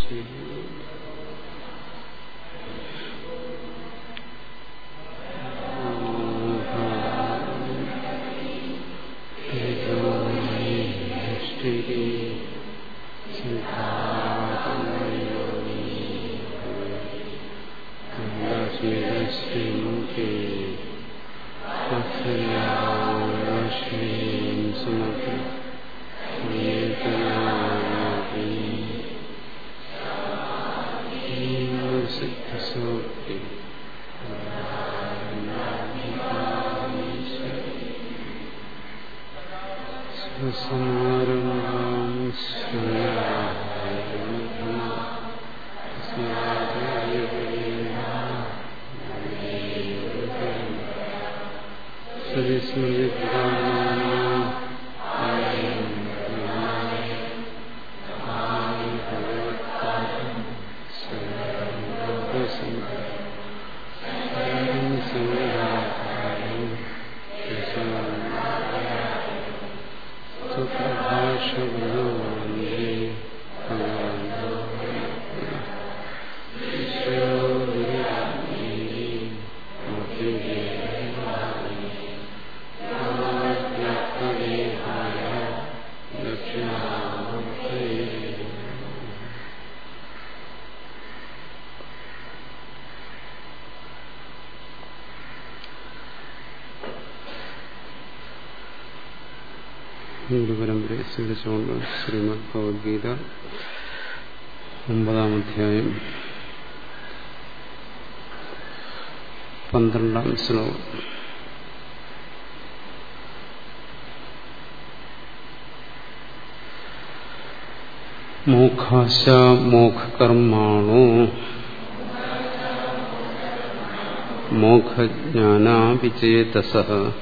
ഗുരുപരമ്പരയെ സ്വീകരിച്ചുകൊണ്ട് ശ്രീമദ് ഭഗവത്ഗീത ഒമ്പതാം അധ്യായം പന്ത്രണ്ടാം ശ്ലോകം മോഖാശ മോഖകർമാണോ മോഖജ്ഞാനാപിചേതസ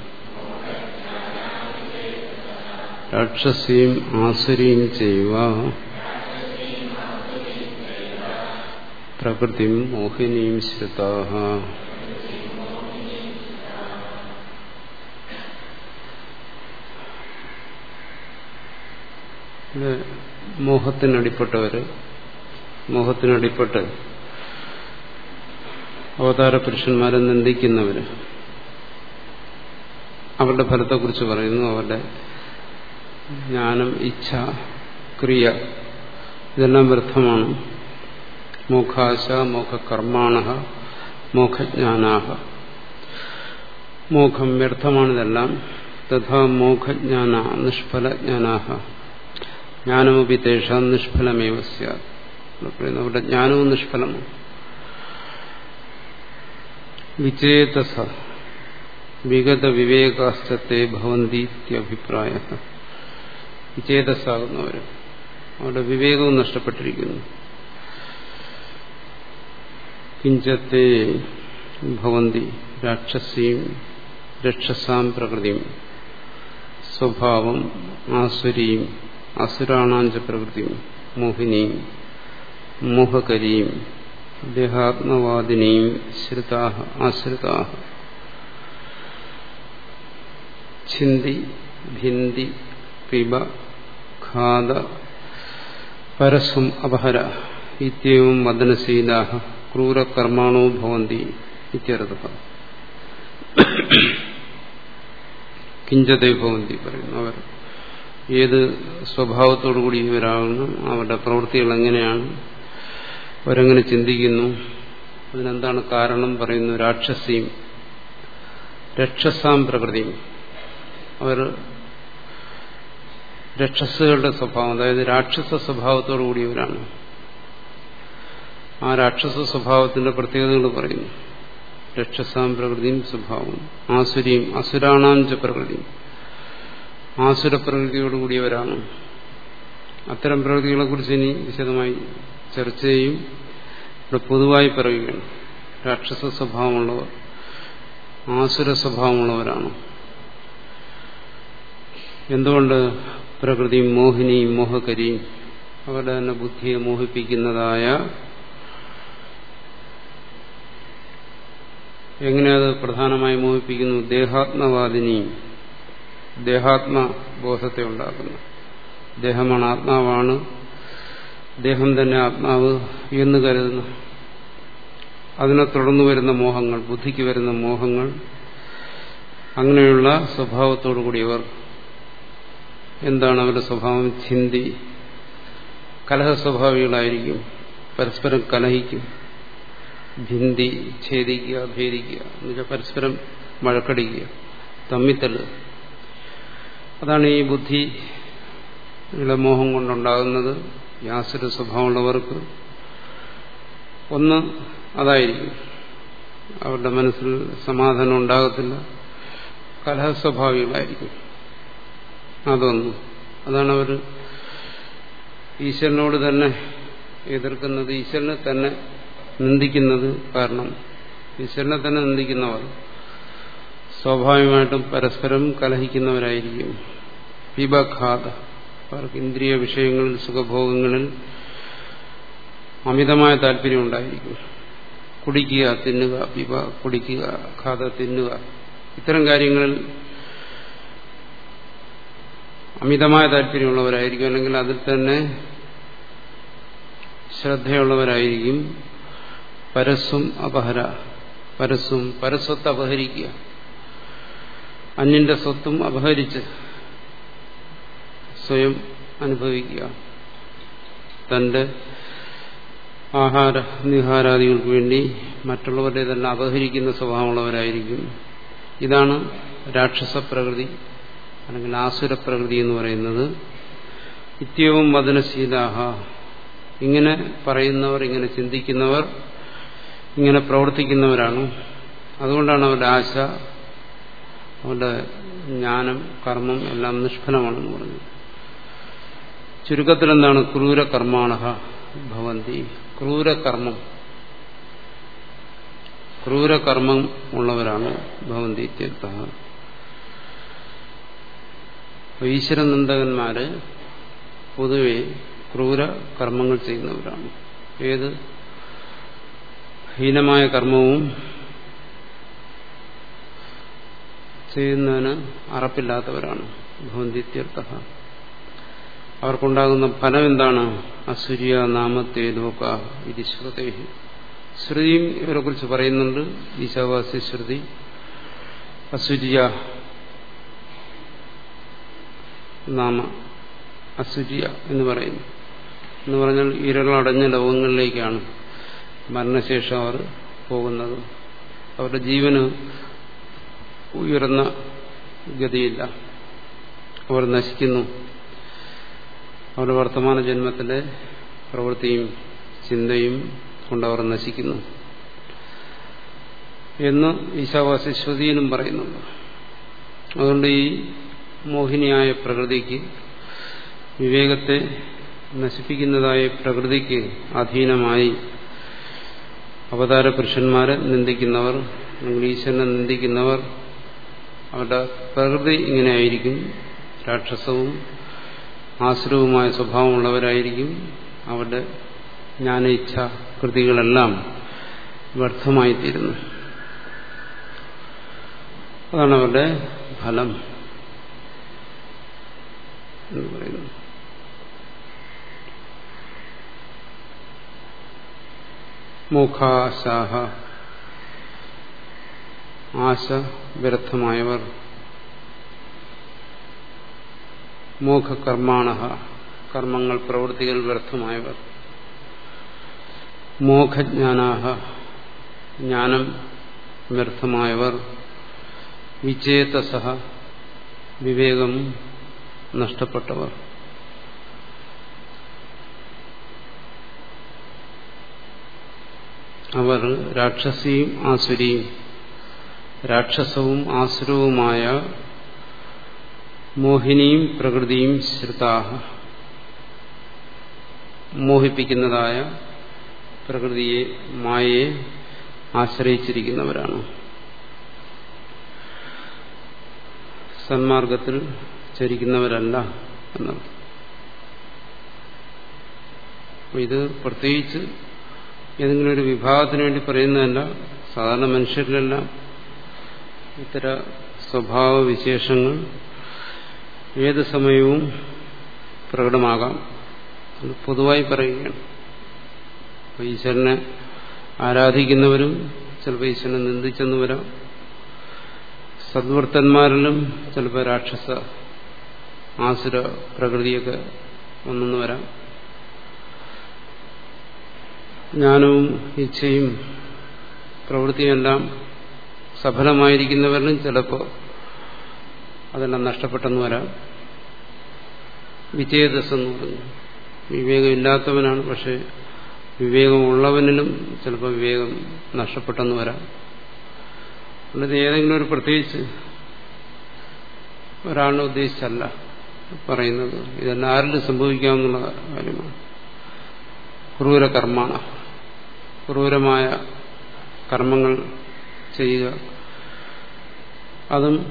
രാക്ഷസീം ആസുരീം ചെയ്വ പ്രകൃതിം മോഹിനീം ശ്രുതാഹ മോഹത്തിനടിപ്പെട്ടവര് മോഹത്തിനടിപ്പെട്ട് അവതാര പുരുഷന്മാരെ നിന്ദിക്കുന്നവര് അവരുടെ ഫലത്തെക്കുറിച്ച് പറയുന്നു അവരുടെ ജ്ഞാനം ഇച്ഛ ക്രിയ ഇതെല്ലാം വ്യർത്ഥമാണ് മോഖാശ മോഖകർമാണ മോഖജ്ഞാനാഹ മോഖം വ്യർത്ഥമാണിതെല്ലാം തഥാ മോഖജ്ഞാന നിഷ്ഫലജ്ഞാനാഹ ജ്ഞാനമപി തേഷാം നിഷ്ഫലമേവ സ്യാത് അവരുടെ ജ്ഞാനവും നിഷ്ഫലമാണ് വിചേതസ വിഗത വിവേകാശ്ചത്തെ ഭവന്തിത്യഭിപ്രായ വിചേതസ്സാകുന്നവർ അവരുടെ വിവേകവും നഷ്ടപ്പെട്ടിരിക്കുന്നു കിഞ്ചത്തെ ഭവന്തി രാക്ഷസീം രക്ഷസാം പ്രകൃതിയും സ്വഭാവം ആസുരീം അസുരാണാഞ്ച പ്രകൃതിയും മോഹിനിയും മോഹകരീം ദേഹാത്മവാദിനിയും ശ്രുതാ ആശ്രിതാ ഛിന്തി ഭിന്തി പിബ ഖാദ പരസ്വം അപഹര ഇത്യവും വദനശീലാ ക്രൂരകർമാണോ ഭവന്തി ഇത്യർത്ഥ കിഞ്ചതേ ഭവന്തി പറയുന്നു അവർ ഏത് സ്വഭാവത്തോടുകൂടി ഇവരാകുന്നു അവരുടെ പ്രവൃത്തികൾ എങ്ങനെയാണ് അവരെങ്ങനെ ചിന്തിക്കുന്നു അതിനെന്താണ് കാരണം പറയുന്നു രാക്ഷസിയും രക്ഷസാം പ്രകൃതിയും അവർ രക്ഷസുകളുടെ സ്വഭാവം അതായത് രാക്ഷസ സ്വഭാവത്തോടു കൂടിയവരാണ് ആ രാക്ഷസ സ്വഭാവത്തിന്റെ പ്രത്യേകതകൾ പറയുന്നു രക്ഷസാം പ്രകൃതിയും സ്വഭാവം ആസുരിയും അസുരാണാഞ്ച പ്രകൃതിയും ആസുര പ്രകൃതിയോടുകൂടിയവരാണ് അത്തരം പ്രകൃതികളെ കുറിച്ച് ഇനി വിശദമായി ചർച്ച ചെയ്യും ഇവിടെ പൊതുവായി പറയുകയാണ് രാക്ഷസ സ്വഭാവമുള്ളവർ ആസുര സ്വഭാവമുള്ളവരാണ് എന്തുകൊണ്ട് പ്രകൃതിയും മോഹിനിയും മോഹകരിയും അവരുടെ തന്നെ ബുദ്ധിയെ മോഹിപ്പിക്കുന്നതായ എങ്ങനെയത് പ്രധാനമായി മോഹിപ്പിക്കുന്നു ദേഹാത്മവാദിനിയും ദേഹാത്മബോധത്തെ ഉണ്ടാക്കുന്നു ദേഹമാണ് ആത്മാവാണ് ദേഹം തന്നെ ആത്മാവ് എന്ന് കരുതുന്നു അതിനെ തുടർന്നു വരുന്ന മോഹങ്ങൾ ബുദ്ധിക്ക് വരുന്ന മോഹങ്ങൾ അങ്ങനെയുള്ള സ്വഭാവത്തോടു കൂടിയവർ എന്താണ് അവരുടെ സ്വഭാവം ചിന്തി കലഹ സ്വഭാവികളായിരിക്കും പരസ്പരം കലഹിക്കും ഭിന്തി ഛേദിക്കുക ഭേദിക്കുക എന്നുവെച്ചാൽ പരസ്പരം വഴക്കടിക്കുക തമ്മിത്തല്ല് അതാണ് ഈ ബുദ്ധിയുടെ മോഹം കൊണ്ടുണ്ടാകുന്നത് യാതൊരു സ്വഭാവമുള്ളവർക്ക് ഒന്ന് അതായിരിക്കും അവരുടെ മനസ്സിൽ സമാധാനം ഉണ്ടാകത്തില്ല കലഹസ്വഭാവികളായിരിക്കും അതൊന്നും അതാണ് അവർ ഈശ്വരനോട് തന്നെ എതിർക്കുന്നത് ഈശ്വരനെ തന്നെ നിന്ദിക്കുന്നത് കാരണം ഈശ്വരനെ തന്നെ നിന്ദിക്കുന്നവർ സ്വാഭാവികമായിട്ടും പരസ്പരം കലഹിക്കുന്നവരായിരിക്കും വിപഘാത അവർക്ക് ഇന്ദ്രിയ വിഷയങ്ങളിൽ സുഖഭോഗങ്ങളിൽ അമിതമായ താല്പര്യം ഉണ്ടായിരിക്കും കുടിക്കുക തിന്നുക വിവ കുടിക്കുക ഖാത തിന്നുക ഇത്തരം കാര്യങ്ങളിൽ അമിതമായ താല്പര്യമുള്ളവരായിരിക്കും അല്ലെങ്കിൽ അതിൽ തന്നെ ശ്രദ്ധയുള്ളവരായിരിക്കും പരസ്സും അപഹര പരസ്സും പരസ്വത്ത് അപഹരിക്കുക അന്യന്റെ സ്വത്തും അപഹരിച്ച് സ്വയം അനുഭവിക്കുക തന്റെ ആഹാര നിഹാരാദികൾക്ക് വേണ്ടി മറ്റുള്ളവരുടെ തന്നെ അപഹരിക്കുന്ന സ്വഭാവമുള്ളവരായിരിക്കും ഇതാണ് രാക്ഷസ പ്രകൃതി അല്ലെങ്കിൽ ആസുര പ്രകൃതി എന്ന് പറയുന്നത് നിത്യവും വദനശീലാഹ ഇങ്ങനെ പറയുന്നവർ ഇങ്ങനെ ചിന്തിക്കുന്നവർ ഇങ്ങനെ പ്രവർത്തിക്കുന്നവരാണ് അതുകൊണ്ടാണ് അവരുടെ ആശ അവരുടെ ജ്ഞാനം കർമ്മം എല്ലാം നിഷ്ഫലമാണെന്ന് പറഞ്ഞത് ചുരുക്കത്തിൽ എന്താണ് ക്രൂരകർമാണ ഭവന്തി ക്രൂരകർമ്മം ക്രൂരകർമ്മം ഉള്ളവരാണ് ഭവന്തി ഇത്യർത്ഥ ഈശ്വരനന്ദകന്മാര് പൊതുവെ ക്രൂര കർമ്മങ്ങൾ ചെയ്യുന്നവരാണ് ഏത് ഹീനമായ കർമ്മവും ചെയ്യുന്നതിന് അറപ്പില്ലാത്തവരാണ് ഭവന്തിത്യർത്ഥ അവർക്കുണ്ടാകുന്ന ഫലം എന്താണ് അസുര്യ നാമത്തെ ലോക ഇത് ശ്രുതേ ശ്രുതിയും ഇവരെ കുറിച്ച് പറയുന്നുണ്ട് ഈശാവാസി ശ്രുതി അസുര്യ നാമ അസുര്യ എന്ന് പറയുന്നു എന്ന് പറഞ്ഞാൽ ഇരകളടഞ്ഞ ലോകങ്ങളിലേക്കാണ് മരണശേഷം അവർ പോകുന്നത് അവരുടെ ജീവന് ഉയർന്ന ഗതിയില്ല അവർ നശിക്കുന്നു അവരുടെ വർത്തമാന ജന്മത്തിലെ പ്രവൃത്തിയും ചിന്തയും കൊണ്ടവർ നശിക്കുന്നു എന്ന് ഈശാവാസി ശ്രുതിയിലും പറയുന്നുണ്ട് അതുകൊണ്ട് ഈ മോഹിനിയായ പ്രകൃതിക്ക് വിവേകത്തെ നശിപ്പിക്കുന്നതായ പ്രകൃതിക്ക് അധീനമായി അവതാര പുരുഷന്മാരെ നിന്ദിക്കുന്നവർ അല്ലെങ്കിൽ ഈശ്വരനെ നിന്ദിക്കുന്നവർ അവരുടെ പ്രകൃതി ഇങ്ങനെയായിരിക്കും രാക്ഷസവും ആസുരവുമായ സ്വഭാവമുള്ളവരായിരിക്കും അവരുടെ ജ്ഞാനയിച്ഛ കൃതികളെല്ലാം വ്യർത്ഥമായിത്തീരുന്നു അതാണ് അവരുടെ ഫലം എന്ന് പറയുന്നു മുഖാശാഹ ആശ വ്യർത്ഥമായവർ മോഖകർമാണ കർമ്മങ്ങൾ പ്രവൃത്തികൾ വ്യർത്ഥമായവർ മോഖജ്ഞാനാഹ ജ്ഞാനം വ്യർത്ഥമായവർ വിചേതസഹ വിവേകം നഷ്ടപ്പെട്ടവർ അവർ രാക്ഷസിയും ആസുരിയും രാക്ഷസവും ആസുരവുമായ മോഹിനിയും പ്രകൃതിയും ശ്രുതാഹ മോഹിപ്പിക്കുന്നതായ പ്രകൃതിയെ മായയെ ആശ്രയിച്ചിരിക്കുന്നവരാണ് സന്മാർഗത്തിൽ ചരിക്കുന്നവരല്ല എന്നർത്ഥം ഇത് പ്രത്യേകിച്ച് ഏതെങ്കിലും ഒരു വിഭാഗത്തിന് വേണ്ടി പറയുന്നതല്ല സാധാരണ മനുഷ്യരിലെല്ലാം ഇത്തര സ്വഭാവ വിശേഷങ്ങൾ ഏത് സമയവും പ്രകടമാകാം അത് പൊതുവായി പറയുകയാണ് അപ്പോൾ ഈശ്വരനെ ആരാധിക്കുന്നവരും ചിലപ്പോൾ ഈശ്വരനെ നിന്ദിച്ചെന്ന് വരാം സദ്വർത്തന്മാരിലും ചിലപ്പോൾ രാക്ഷസ ആസുര പ്രകൃതിയൊക്കെ ഒന്നെന്ന് വരാം ജ്ഞാനവും ഇച്ഛയും പ്രവൃത്തിയെല്ലാം സഫലമായിരിക്കുന്നവരിലും ചിലപ്പോൾ അതെല്ലാം നഷ്ടപ്പെട്ടെന്ന് വരാം വിജയദസ് എന്ന് പറഞ്ഞു വിവേകമില്ലാത്തവനാണ് പക്ഷെ വിവേകമുള്ളവനിലും ചിലപ്പോൾ വിവേകം നഷ്ടപ്പെട്ടെന്ന് വരാം അല്ലാതെ ഏതെങ്കിലും ഒരു പ്രത്യേകിച്ച് ഒരാളിനെ ഉദ്ദേശിച്ചല്ല പറയുന്നത് ഇതെല്ലാം ആരിലും സംഭവിക്കാമെന്നുള്ള കാര്യമാണ് ക്രൂര കർമ്മമാണ് ക്രൂരമായ കർമ്മങ്ങൾ ചെയ്യുക അതും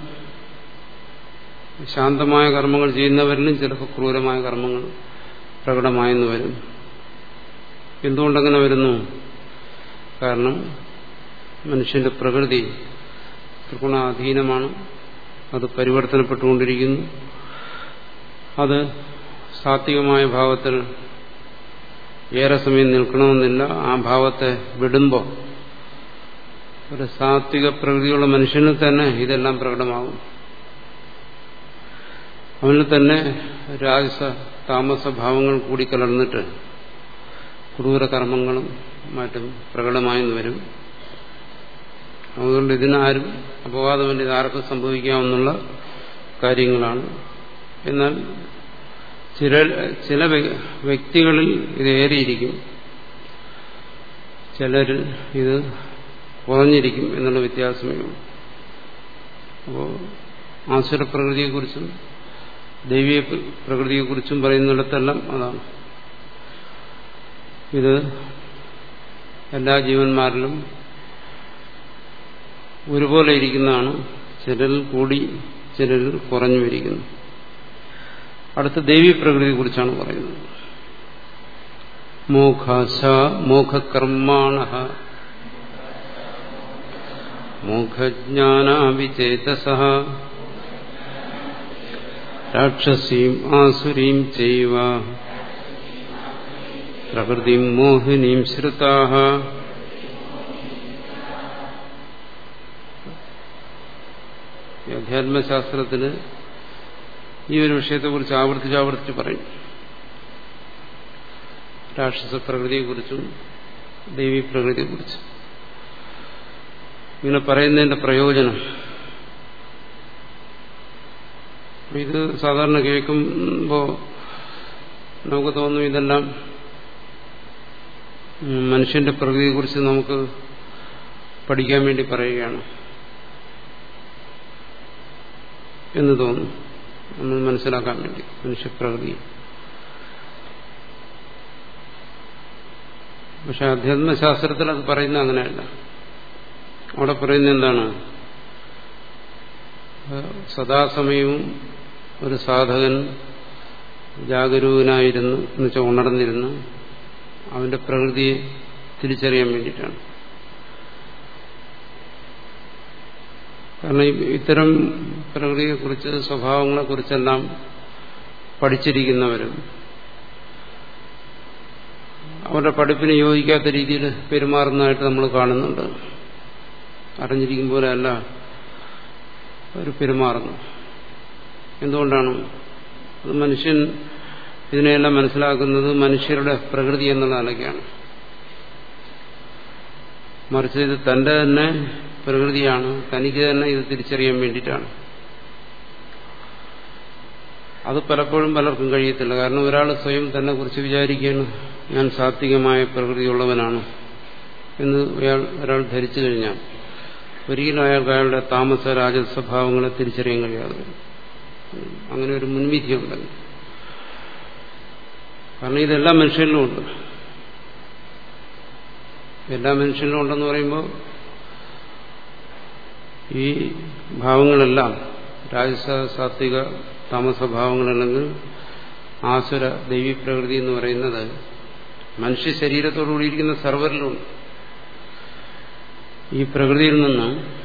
ശാന്തമായ കർമ്മങ്ങൾ ചെയ്യുന്നവരിലും ചിലപ്പോൾ ക്രൂരമായ കർമ്മങ്ങൾ പ്രകടമായെന്ന് വരും എന്തുകൊണ്ടങ്ങനെ വരുന്നു കാരണം മനുഷ്യന്റെ പ്രകൃതി ത്രിഗുണാധീനമാണ് അത് പരിവർത്തനപ്പെട്ടുകൊണ്ടിരിക്കുന്നു അത് സാത്വികമായ ഭാവത്തിൽ ഏറെ സമയം നിൽക്കണമെന്നില്ല ആ ഭാവത്തെ വിടുമ്പോൾ ഒരു സാത്വിക പ്രകൃതിയുള്ള മനുഷ്യന് തന്നെ ഇതെല്ലാം പ്രകടമാകും അവനിൽ തന്നെ രാജസ താമസ ഭാവങ്ങൾ കൂടിക്കലർന്നിട്ട് ക്രൂര കർമ്മങ്ങളും മറ്റും പ്രകടമായെന്ന് വരും അതുകൊണ്ട് ഇതിനാരും അപവാദമില്ല ഇതാർക്കും സംഭവിക്കാമെന്നുള്ള കാര്യങ്ങളാണ് എന്നാൽ ചില ചില വ്യക്തികളിൽ ഇത് ഏറിയിരിക്കും ചിലരിൽ ഇത് കുറഞ്ഞിരിക്കും എന്നുള്ള വ്യത്യാസമേ ഉള്ളൂ അപ്പോൾ ആസുരപ്രകൃതിയെക്കുറിച്ചും ദൈവീയ പ്രകൃതിയെക്കുറിച്ചും പറയുന്നിടത്തെല്ലാം അതാണ് ഇത് എല്ലാ ജീവന്മാരിലും ഒരുപോലെ ഇരിക്കുന്നതാണ് ചിലരിൽ കൂടി ചിലരിൽ കുറഞ്ഞു വരിക്കുന്നു അടുത്ത ദൈവീ പ്രകൃതിയെ കുറിച്ചാണ് പറയുന്നത് മോഘാശ മോഘകർമാണ മോഘജ്ഞാനാവിചേതസ രാക്ഷസീം ആസുരീം ചൈവ പ്രകൃതിം മോഹിനീം ശ്രുതാഹ അധ്യാത്മശാസ്ത്രത്തിന് ഈ ഒരു വിഷയത്തെക്കുറിച്ച് ആവർത്തിച്ച് ആവർത്തിച്ച് പറയും രാക്ഷസ പ്രകൃതിയെക്കുറിച്ചും ദേവീ പ്രകൃതിയെക്കുറിച്ചും ഇങ്ങനെ പറയുന്നതിന്റെ പ്രയോജനം ഇത് സാധാരണ കേൾക്കുമ്പോൾ നമുക്ക് തോന്നും ഇതെല്ലാം മനുഷ്യന്റെ പ്രകൃതിയെക്കുറിച്ച് നമുക്ക് പഠിക്കാൻ വേണ്ടി പറയുകയാണ് എന്ന് തോന്നും നമ്മൾ മനസ്സിലാക്കാൻ വേണ്ടി മനുഷ്യപ്രകൃതി പക്ഷെ അധ്യാത്മശാസ്ത്രത്തിൽ അത് പറയുന്ന അങ്ങനെയല്ല അവിടെ പറയുന്ന എന്താണ് സദാസമയവും ഒരു സാധകൻ ജാഗരൂകനായിരുന്നു എന്നുവെച്ചാൽ ഉണർന്നിരുന്നു അവന്റെ പ്രകൃതിയെ തിരിച്ചറിയാൻ വേണ്ടിയിട്ടാണ് കാരണം ഇത്തരം പ്രകൃതിയെക്കുറിച്ച് സ്വഭാവങ്ങളെക്കുറിച്ചെല്ലാം പഠിച്ചിരിക്കുന്നവരും അവരുടെ പഠിപ്പിന് യോജിക്കാത്ത രീതിയിൽ പെരുമാറുന്നതായിട്ട് നമ്മൾ കാണുന്നുണ്ട് അറിഞ്ഞിരിക്കും പോലെ അല്ല അവർ പെരുമാറുന്നു എന്തുകൊണ്ടാണ് അത് മനുഷ്യൻ ഇതിനെയെല്ലാം മനസ്സിലാക്കുന്നത് മനുഷ്യരുടെ പ്രകൃതി എന്നുള്ള നിലയ്ക്കാണ് മറിച്ച് ഇത് തന്റെ തന്നെ പ്രകൃതിയാണ് തനിക്ക് തന്നെ ഇത് തിരിച്ചറിയാൻ വേണ്ടിയിട്ടാണ് അത് പലപ്പോഴും പലർക്കും കഴിയത്തില്ല കാരണം ഒരാൾ സ്വയം തന്നെ കുറിച്ച് വിചാരിക്കുകയാണ് ഞാൻ സാത്വികമായ പ്രകൃതിയുള്ളവനാണ് എന്ന് അയാൾ ഒരാൾ ധരിച്ചു കഴിഞ്ഞാൽ ഒരിക്കലും അയാൾക്ക് അയാളുടെ താമസ രാജസ്വഭാവങ്ങളെ തിരിച്ചറിയാൻ കഴിയാതെ വരും അങ്ങനെ ഒരു മുൻവിധിയുണ്ടല്ലോ കാരണം ഇതെല്ലാ മനുഷ്യരിലും ഉണ്ട് എല്ലാ മനുഷ്യരിലും ഉണ്ടെന്ന് പറയുമ്പോൾ ഈ ഭാവങ്ങളെല്ലാം രാജസ സാത്വിക താമസഭാവങ്ങളല്ലെങ്കിൽ ആസുര ദൈവീ പ്രകൃതി എന്ന് പറയുന്നത് മനുഷ്യ ശരീരത്തോടുകൂടിയിരിക്കുന്ന സർവരിലുണ്ട് ഈ പ്രകൃതിയിൽ നിന്ന്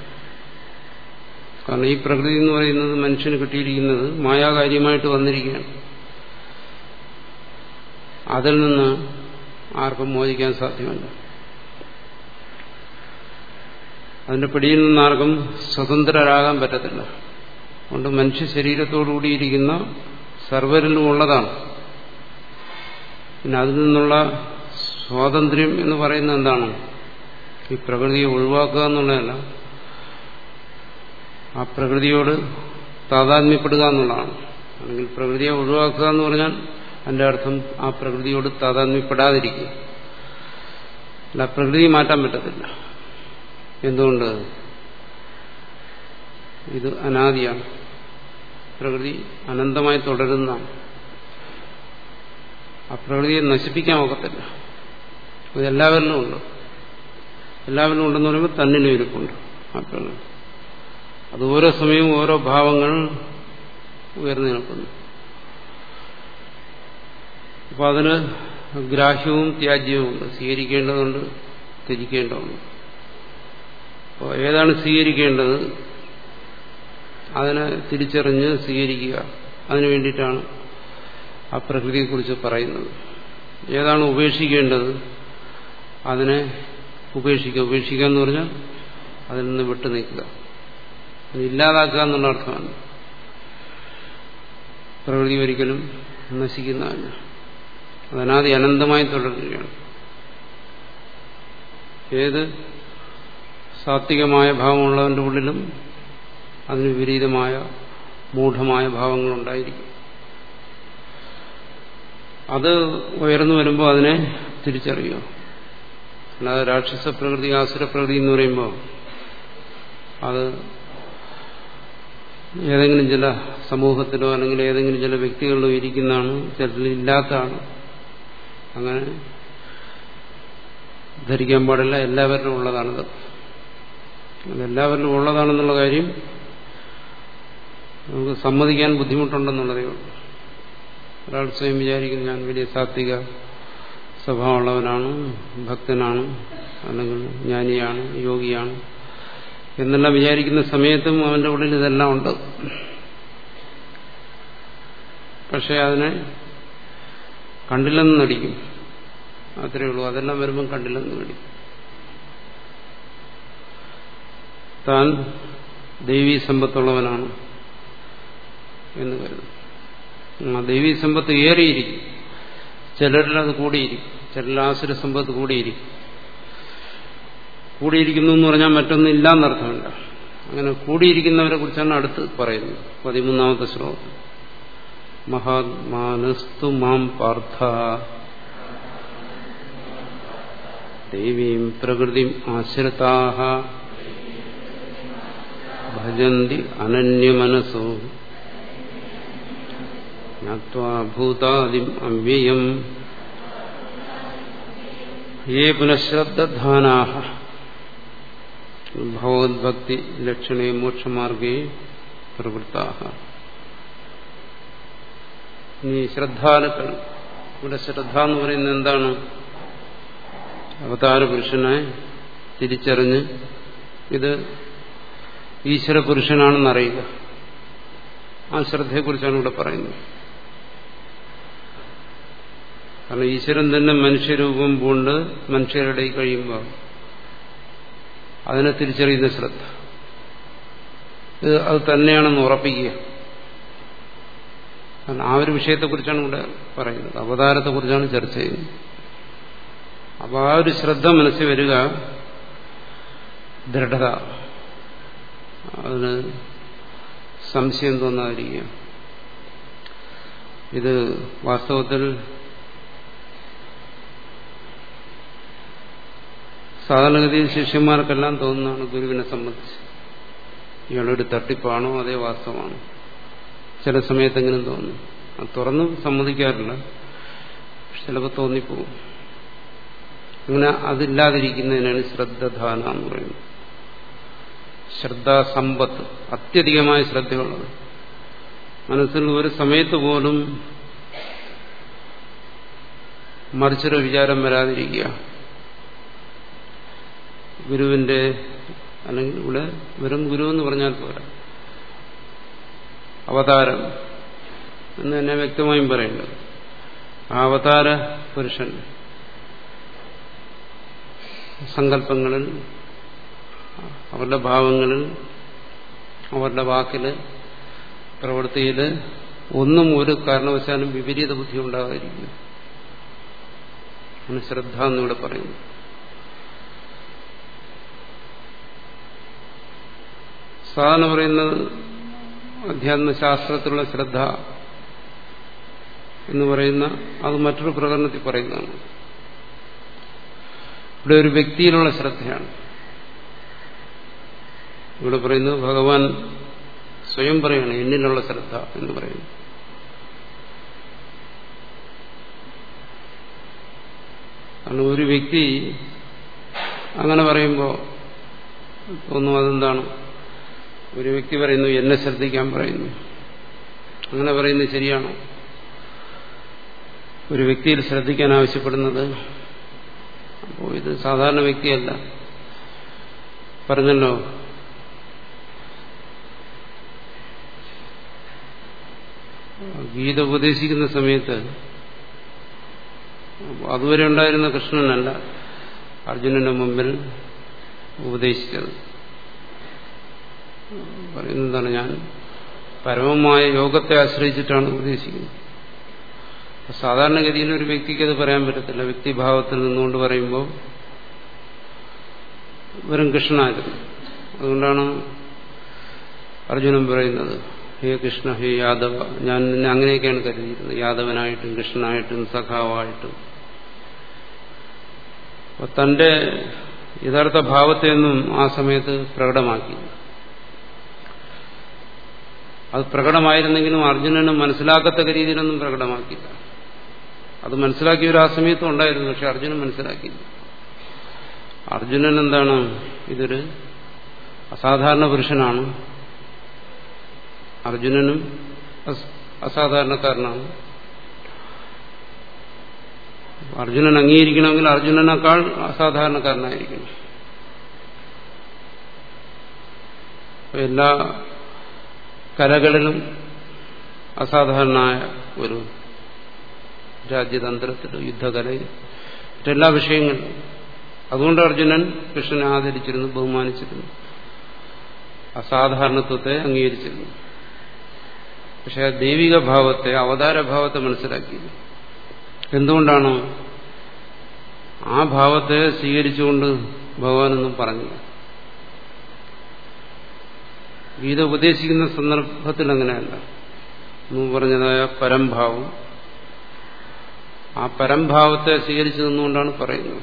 കാരണം ഈ പ്രകൃതി എന്ന് പറയുന്നത് മനുഷ്യന് കിട്ടിയിരിക്കുന്നത് മായാകാര്യമായിട്ട് വന്നിരിക്കുകയാണ് അതിൽ നിന്ന് ആർക്കും മോചിക്കാൻ സാധ്യമല്ല അതിന്റെ പിടിയിൽ നിന്ന് ആർക്കും സ്വതന്ത്രരാകാൻ പറ്റത്തില്ല അതുകൊണ്ട് മനുഷ്യ ശരീരത്തോടുകൂടിയിരിക്കുന്ന സർവരിലും ഉള്ളതാണ് പിന്നെ അതിൽ നിന്നുള്ള സ്വാതന്ത്ര്യം എന്ന് പറയുന്നത് എന്താണ് ഈ പ്രകൃതിയെ ഒഴിവാക്കുക എന്നുള്ളതല്ല ആ പ്രകൃതിയോട് താതാത്മ്യപ്പെടുക എന്നുള്ളതാണ് അല്ലെങ്കിൽ പ്രകൃതിയെ ഒഴിവാക്കുക എന്ന് പറഞ്ഞാൽ അതിന്റെ അർത്ഥം ആ പ്രകൃതിയോട് താതാത്മ്യപ്പെടാതിരിക്കുക അല്ല പ്രകൃതി മാറ്റാൻ പറ്റത്തില്ല എന്തുകൊണ്ട് ഇത് അനാദിയാണ് പ്രകൃതി അനന്തമായി തുടരുന്നതാണ് ആ പ്രകൃതിയെ നശിപ്പിക്കാൻ ഒക്കത്തില്ല ഇത് എല്ലാവരിലും ഉണ്ട് എല്ലാവരിലും ഉണ്ടെന്ന് പറയുമ്പോൾ തന്നിലും ഇരിപ്പുണ്ട് ആ പ്രകൃതി അത് ഓരോ സമയവും ഓരോ ഭാവങ്ങൾ ഉയർന്നു നിൽക്കുന്നു അപ്പോൾ അതിന് ഗ്രാഹ്യവും ത്യാജ്യവും ഉണ്ട് സ്വീകരിക്കേണ്ടതുണ്ട് ത്യജിക്കേണ്ടതുണ്ട് അപ്പോൾ ഏതാണ് സ്വീകരിക്കേണ്ടത് അതിനെ തിരിച്ചറിഞ്ഞ് സ്വീകരിക്കുക അതിനു വേണ്ടിയിട്ടാണ് ആ പ്രകൃതിയെക്കുറിച്ച് പറയുന്നത് ഏതാണ് ഉപേക്ഷിക്കേണ്ടത് അതിനെ ഉപേക്ഷിക്കുക ഉപേക്ഷിക്കുക എന്ന് പറഞ്ഞാൽ അതിൽ നിന്ന് വിട്ടു നിൽക്കുക ഇല്ലാതാക്കുക എന്നുള്ള അർത്ഥമാണ് പ്രകൃതി ഒരിക്കലും നശിക്കുന്നതല്ല അതനാദി അനന്തമായി തുടരുകയാണ് ഏത് സാത്വികമായ ഭാവമുള്ളവന്റെ ഉള്ളിലും അതിന് വിപരീതമായ മൂഢമായ ഭാവങ്ങളുണ്ടായിരിക്കും അത് ഉയർന്നു വരുമ്പോൾ അതിനെ തിരിച്ചറിയുക അല്ലാതെ രാക്ഷസ പ്രകൃതി ആസുര പ്രകൃതി എന്ന് പറയുമ്പോൾ അത് ഏതെങ്കിലും ചില സമൂഹത്തിലോ അല്ലെങ്കിൽ ഏതെങ്കിലും ചില വ്യക്തികളിലോ ഇരിക്കുന്നതാണ് ചിലരിൽ ഇല്ലാത്തതാണ് അങ്ങനെ ധരിക്കാൻ പാടില്ല എല്ലാവരിലും ഉള്ളതാണത് അതെല്ലാവരിലും ഉള്ളതാണെന്നുള്ള കാര്യം നമുക്ക് സമ്മതിക്കാൻ ബുദ്ധിമുട്ടുണ്ടെന്നുള്ളതേ ഉള്ളൂ ഒരാൾ സ്വയം വിചാരിക്കുന്നു ഞാൻ വലിയ സാത്വിക സ്വഭാവമുള്ളവനാണ് ഭക്തനാണ് അല്ലെങ്കിൽ ജ്ഞാനിയാണ് യോഗിയാണ് എന്നെല്ലാം വിചാരിക്കുന്ന സമയത്തും അവന്റെ ഉള്ളിൽ ഇതെല്ലാം ഉണ്ട് പക്ഷെ അതിനെ കണ്ടില്ലെന്ന് നടിക്കും അത്രയേ ഉള്ളൂ അതെല്ലാം വരുമ്പം കണ്ടില്ലെന്ന് നടിക്കും താൻ ദൈവീ സമ്പത്തുള്ളവനാണ് എന്ന് കരുതും ആ ദൈവീ സമ്പത്ത് ഏറിയിരിക്കും ചിലരിൽ അത് കൂടിയിരിക്കും ചിലരിൽ ആസുര സമ്പത്ത് കൂടിയിരിക്കും കൂടിയിരിക്കുന്നു എന്ന് പറഞ്ഞാൽ മറ്റൊന്നും ഇല്ലാന്നർത്ഥമില്ല അങ്ങനെ കൂടിയിരിക്കുന്നവരെ കുറിച്ചാണ് അടുത്ത് പറയുന്നത് പതിമൂന്നാമത്തെ ശ്ലോകം മഹാത്മാനസ്തു മാം പാർത്ഥ ദേവീം പ്രകൃതിം ആശ്രിതാഹ ഭജന്തി അനന്യമനസോ ഭൂതാദിം അവ്യയം യേ പുനഃശ്രദ്ധാനാഹ ഭഗവത്ഭക്തി ലക്ഷണേ മോക്ഷമാർഗേ പ്രവൃത്താഹ ഇനി ശ്രദ്ധാലുക്കൾ ഇവിടെ ശ്രദ്ധ എന്ന് പറയുന്നത് എന്താണ് അവതാര പുരുഷനെ തിരിച്ചറിഞ്ഞ് ഇത് ഈശ്വര പുരുഷനാണെന്നറിയുക ആ ശ്രദ്ധയെക്കുറിച്ചാണ് ഇവിടെ പറയുന്നത് കാരണം ഈശ്വരൻ തന്നെ മനുഷ്യരൂപം പൂണ്ട് മനുഷ്യരുടെ കഴിയുമ്പോൾ അതിനെ തിരിച്ചറിയുന്ന ശ്രദ്ധ ഇത് അത് തന്നെയാണെന്ന് ഉറപ്പിക്കുക കാരണം ആ ഒരു വിഷയത്തെക്കുറിച്ചാണ് ഇവിടെ പറയുന്നത് അവതാരത്തെക്കുറിച്ചാണ് ചർച്ച ചെയ്യുന്നത് അപ്പോൾ ആ ഒരു ശ്രദ്ധ മനസ്സിൽ വരിക ദൃഢത അതിന് സംശയം തോന്നാതിരിക്കുക ഇത് വാസ്തവത്തിൽ സാധാരണഗതിയിൽ ശിഷ്യന്മാർക്കെല്ലാം തോന്നുന്നതാണ് ഗുരുവിനെ സംബന്ധിച്ച് ഇയാളൊരു തട്ടിപ്പാണോ അതേ വാസ്തവമാണോ ചില സമയത്തെങ്കിലും തോന്നും അത് തുറന്ന് സമ്മതിക്കാറില്ല ചിലപ്പോൾ തോന്നിപ്പോവും അങ്ങനെ അതില്ലാതിരിക്കുന്നതിനാണ് ശ്രദ്ധധാന എന്ന് പറയുന്നത് ശ്രദ്ധാസമ്പത്ത് അത്യധികമായ ശ്രദ്ധയുള്ളത് മനസ്സിൽ ഒരു സമയത്ത് പോലും മറിച്ചൊരു വിചാരം വരാതിരിക്കുക ഗുരുവിന്റെ അല്ലെങ്കിൽ ഇവിടെ വെറും ഗുരു എന്ന് പറഞ്ഞാൽ പോരാ അവതാരം എന്ന് തന്നെ വ്യക്തമായും പറയേണ്ടത് ആ അവതാര പുരുഷൻ സങ്കല്പങ്ങളിൽ അവരുടെ ഭാവങ്ങളിൽ അവരുടെ വാക്കില് പ്രവൃത്തിയിൽ ഒന്നും ഒരു കാരണവശാലും വിപരീത ബുദ്ധി ഉണ്ടാകാതിരിക്കുന്നു ആണ് ശ്രദ്ധ എന്നിവിടെ പറയുന്നു സാധാരണ പറയുന്നത് അധ്യാത്മശാസ്ത്രത്തിലുള്ള ശ്രദ്ധ എന്ന് പറയുന്ന അത് മറ്റൊരു പ്രകടനത്തിൽ പറയുന്നതാണ് ഇവിടെ ഒരു വ്യക്തിയിലുള്ള ശ്രദ്ധയാണ് ഇവിടെ പറയുന്നത് ഭഗവാൻ സ്വയം പറയാണ് എന്നിലുള്ള ശ്രദ്ധ എന്ന് പറയുന്നു കാരണം ഒരു വ്യക്തി അങ്ങനെ പറയുമ്പോൾ തോന്നും അതെന്താണ് ഒരു വ്യക്തി പറയുന്നു എന്നെ ശ്രദ്ധിക്കാൻ പറയുന്നു അങ്ങനെ പറയുന്നത് ശരിയാണോ ഒരു വ്യക്തിയിൽ ശ്രദ്ധിക്കാൻ ആവശ്യപ്പെടുന്നത് അപ്പോൾ ഇത് സാധാരണ വ്യക്തിയല്ല പറഞ്ഞല്ലോ ഗീത ഉപദേശിക്കുന്ന സമയത്ത് അതുവരെ ഉണ്ടായിരുന്ന കൃഷ്ണനല്ല അർജുനന്റെ മുമ്പിൽ ഉപദേശിച്ചത് പറയുന്നതാണ് ഞാൻ പരമമായ യോഗത്തെ ആശ്രയിച്ചിട്ടാണ് ഉപദേശിക്കുന്നത് സാധാരണഗതിയിൽ ഒരു വ്യക്തിക്ക് അത് പറയാൻ പറ്റത്തില്ല വ്യക്തിഭാവത്തിൽ നിന്നുകൊണ്ട് പറയുമ്പോൾ വെറും കൃഷ്ണനായിരുന്നു അതുകൊണ്ടാണ് അർജുനൻ പറയുന്നത് ഹേ കൃഷ്ണ ഹേ യാദവ ഞാൻ നിന്നെ അങ്ങനെയൊക്കെയാണ് കരുതിയിരുന്നത് യാദവനായിട്ടും കൃഷ്ണനായിട്ടും സഖാവായിട്ടും അപ്പൊ തന്റെ യഥാർത്ഥ ഭാവത്തെയൊന്നും ആ സമയത്ത് പ്രകടമാക്കി അത് പ്രകടമായിരുന്നെങ്കിലും അർജുനന് മനസ്സിലാക്കത്തക്ക രീതിയിലൊന്നും പ്രകടമാക്കിയില്ല അത് മനസ്സിലാക്കിയവർ ആ സമയത്തും ഉണ്ടായിരുന്നു പക്ഷെ അർജുനൻ മനസ്സിലാക്കിയില്ല അർജുനൻ എന്താണ് ഇതൊരു അസാധാരണ പുരുഷനാണ് അർജുനനും അസാധാരണക്കാരനാണ് അർജുനൻ അംഗീകരിക്കണമെങ്കിൽ അർജുനനേക്കാൾ അസാധാരണക്കാരനായിരിക്കണം എല്ലാ കലകളിലും അസാധാരണമായ ഒരു രാജ്യതന്ത്രത്തിൽ യുദ്ധകലയിൽ മറ്റെല്ലാ വിഷയങ്ങളിലും അതുകൊണ്ട് അർജുനൻ കൃഷ്ണനെ ആദരിച്ചിരുന്നു ബഹുമാനിച്ചിരുന്നു അസാധാരണത്വത്തെ അംഗീകരിച്ചിരുന്നു പക്ഷെ ആ ദൈവിക ഭാവത്തെ അവതാരഭാവത്തെ മനസ്സിലാക്കി എന്തുകൊണ്ടാണ് ആ ഭാവത്തെ സ്വീകരിച്ചുകൊണ്ട് ഭഗവാനൊന്നും പറഞ്ഞില്ല ഗീത ഉപദേശിക്കുന്ന സന്ദർഭത്തിൽ അങ്ങനെയല്ല മുമ്പ് പറഞ്ഞതായ പരംഭാവം ആ പരംഭാവത്തെ സ്വീകരിച്ചു നിന്നുകൊണ്ടാണ് പറയുന്നത്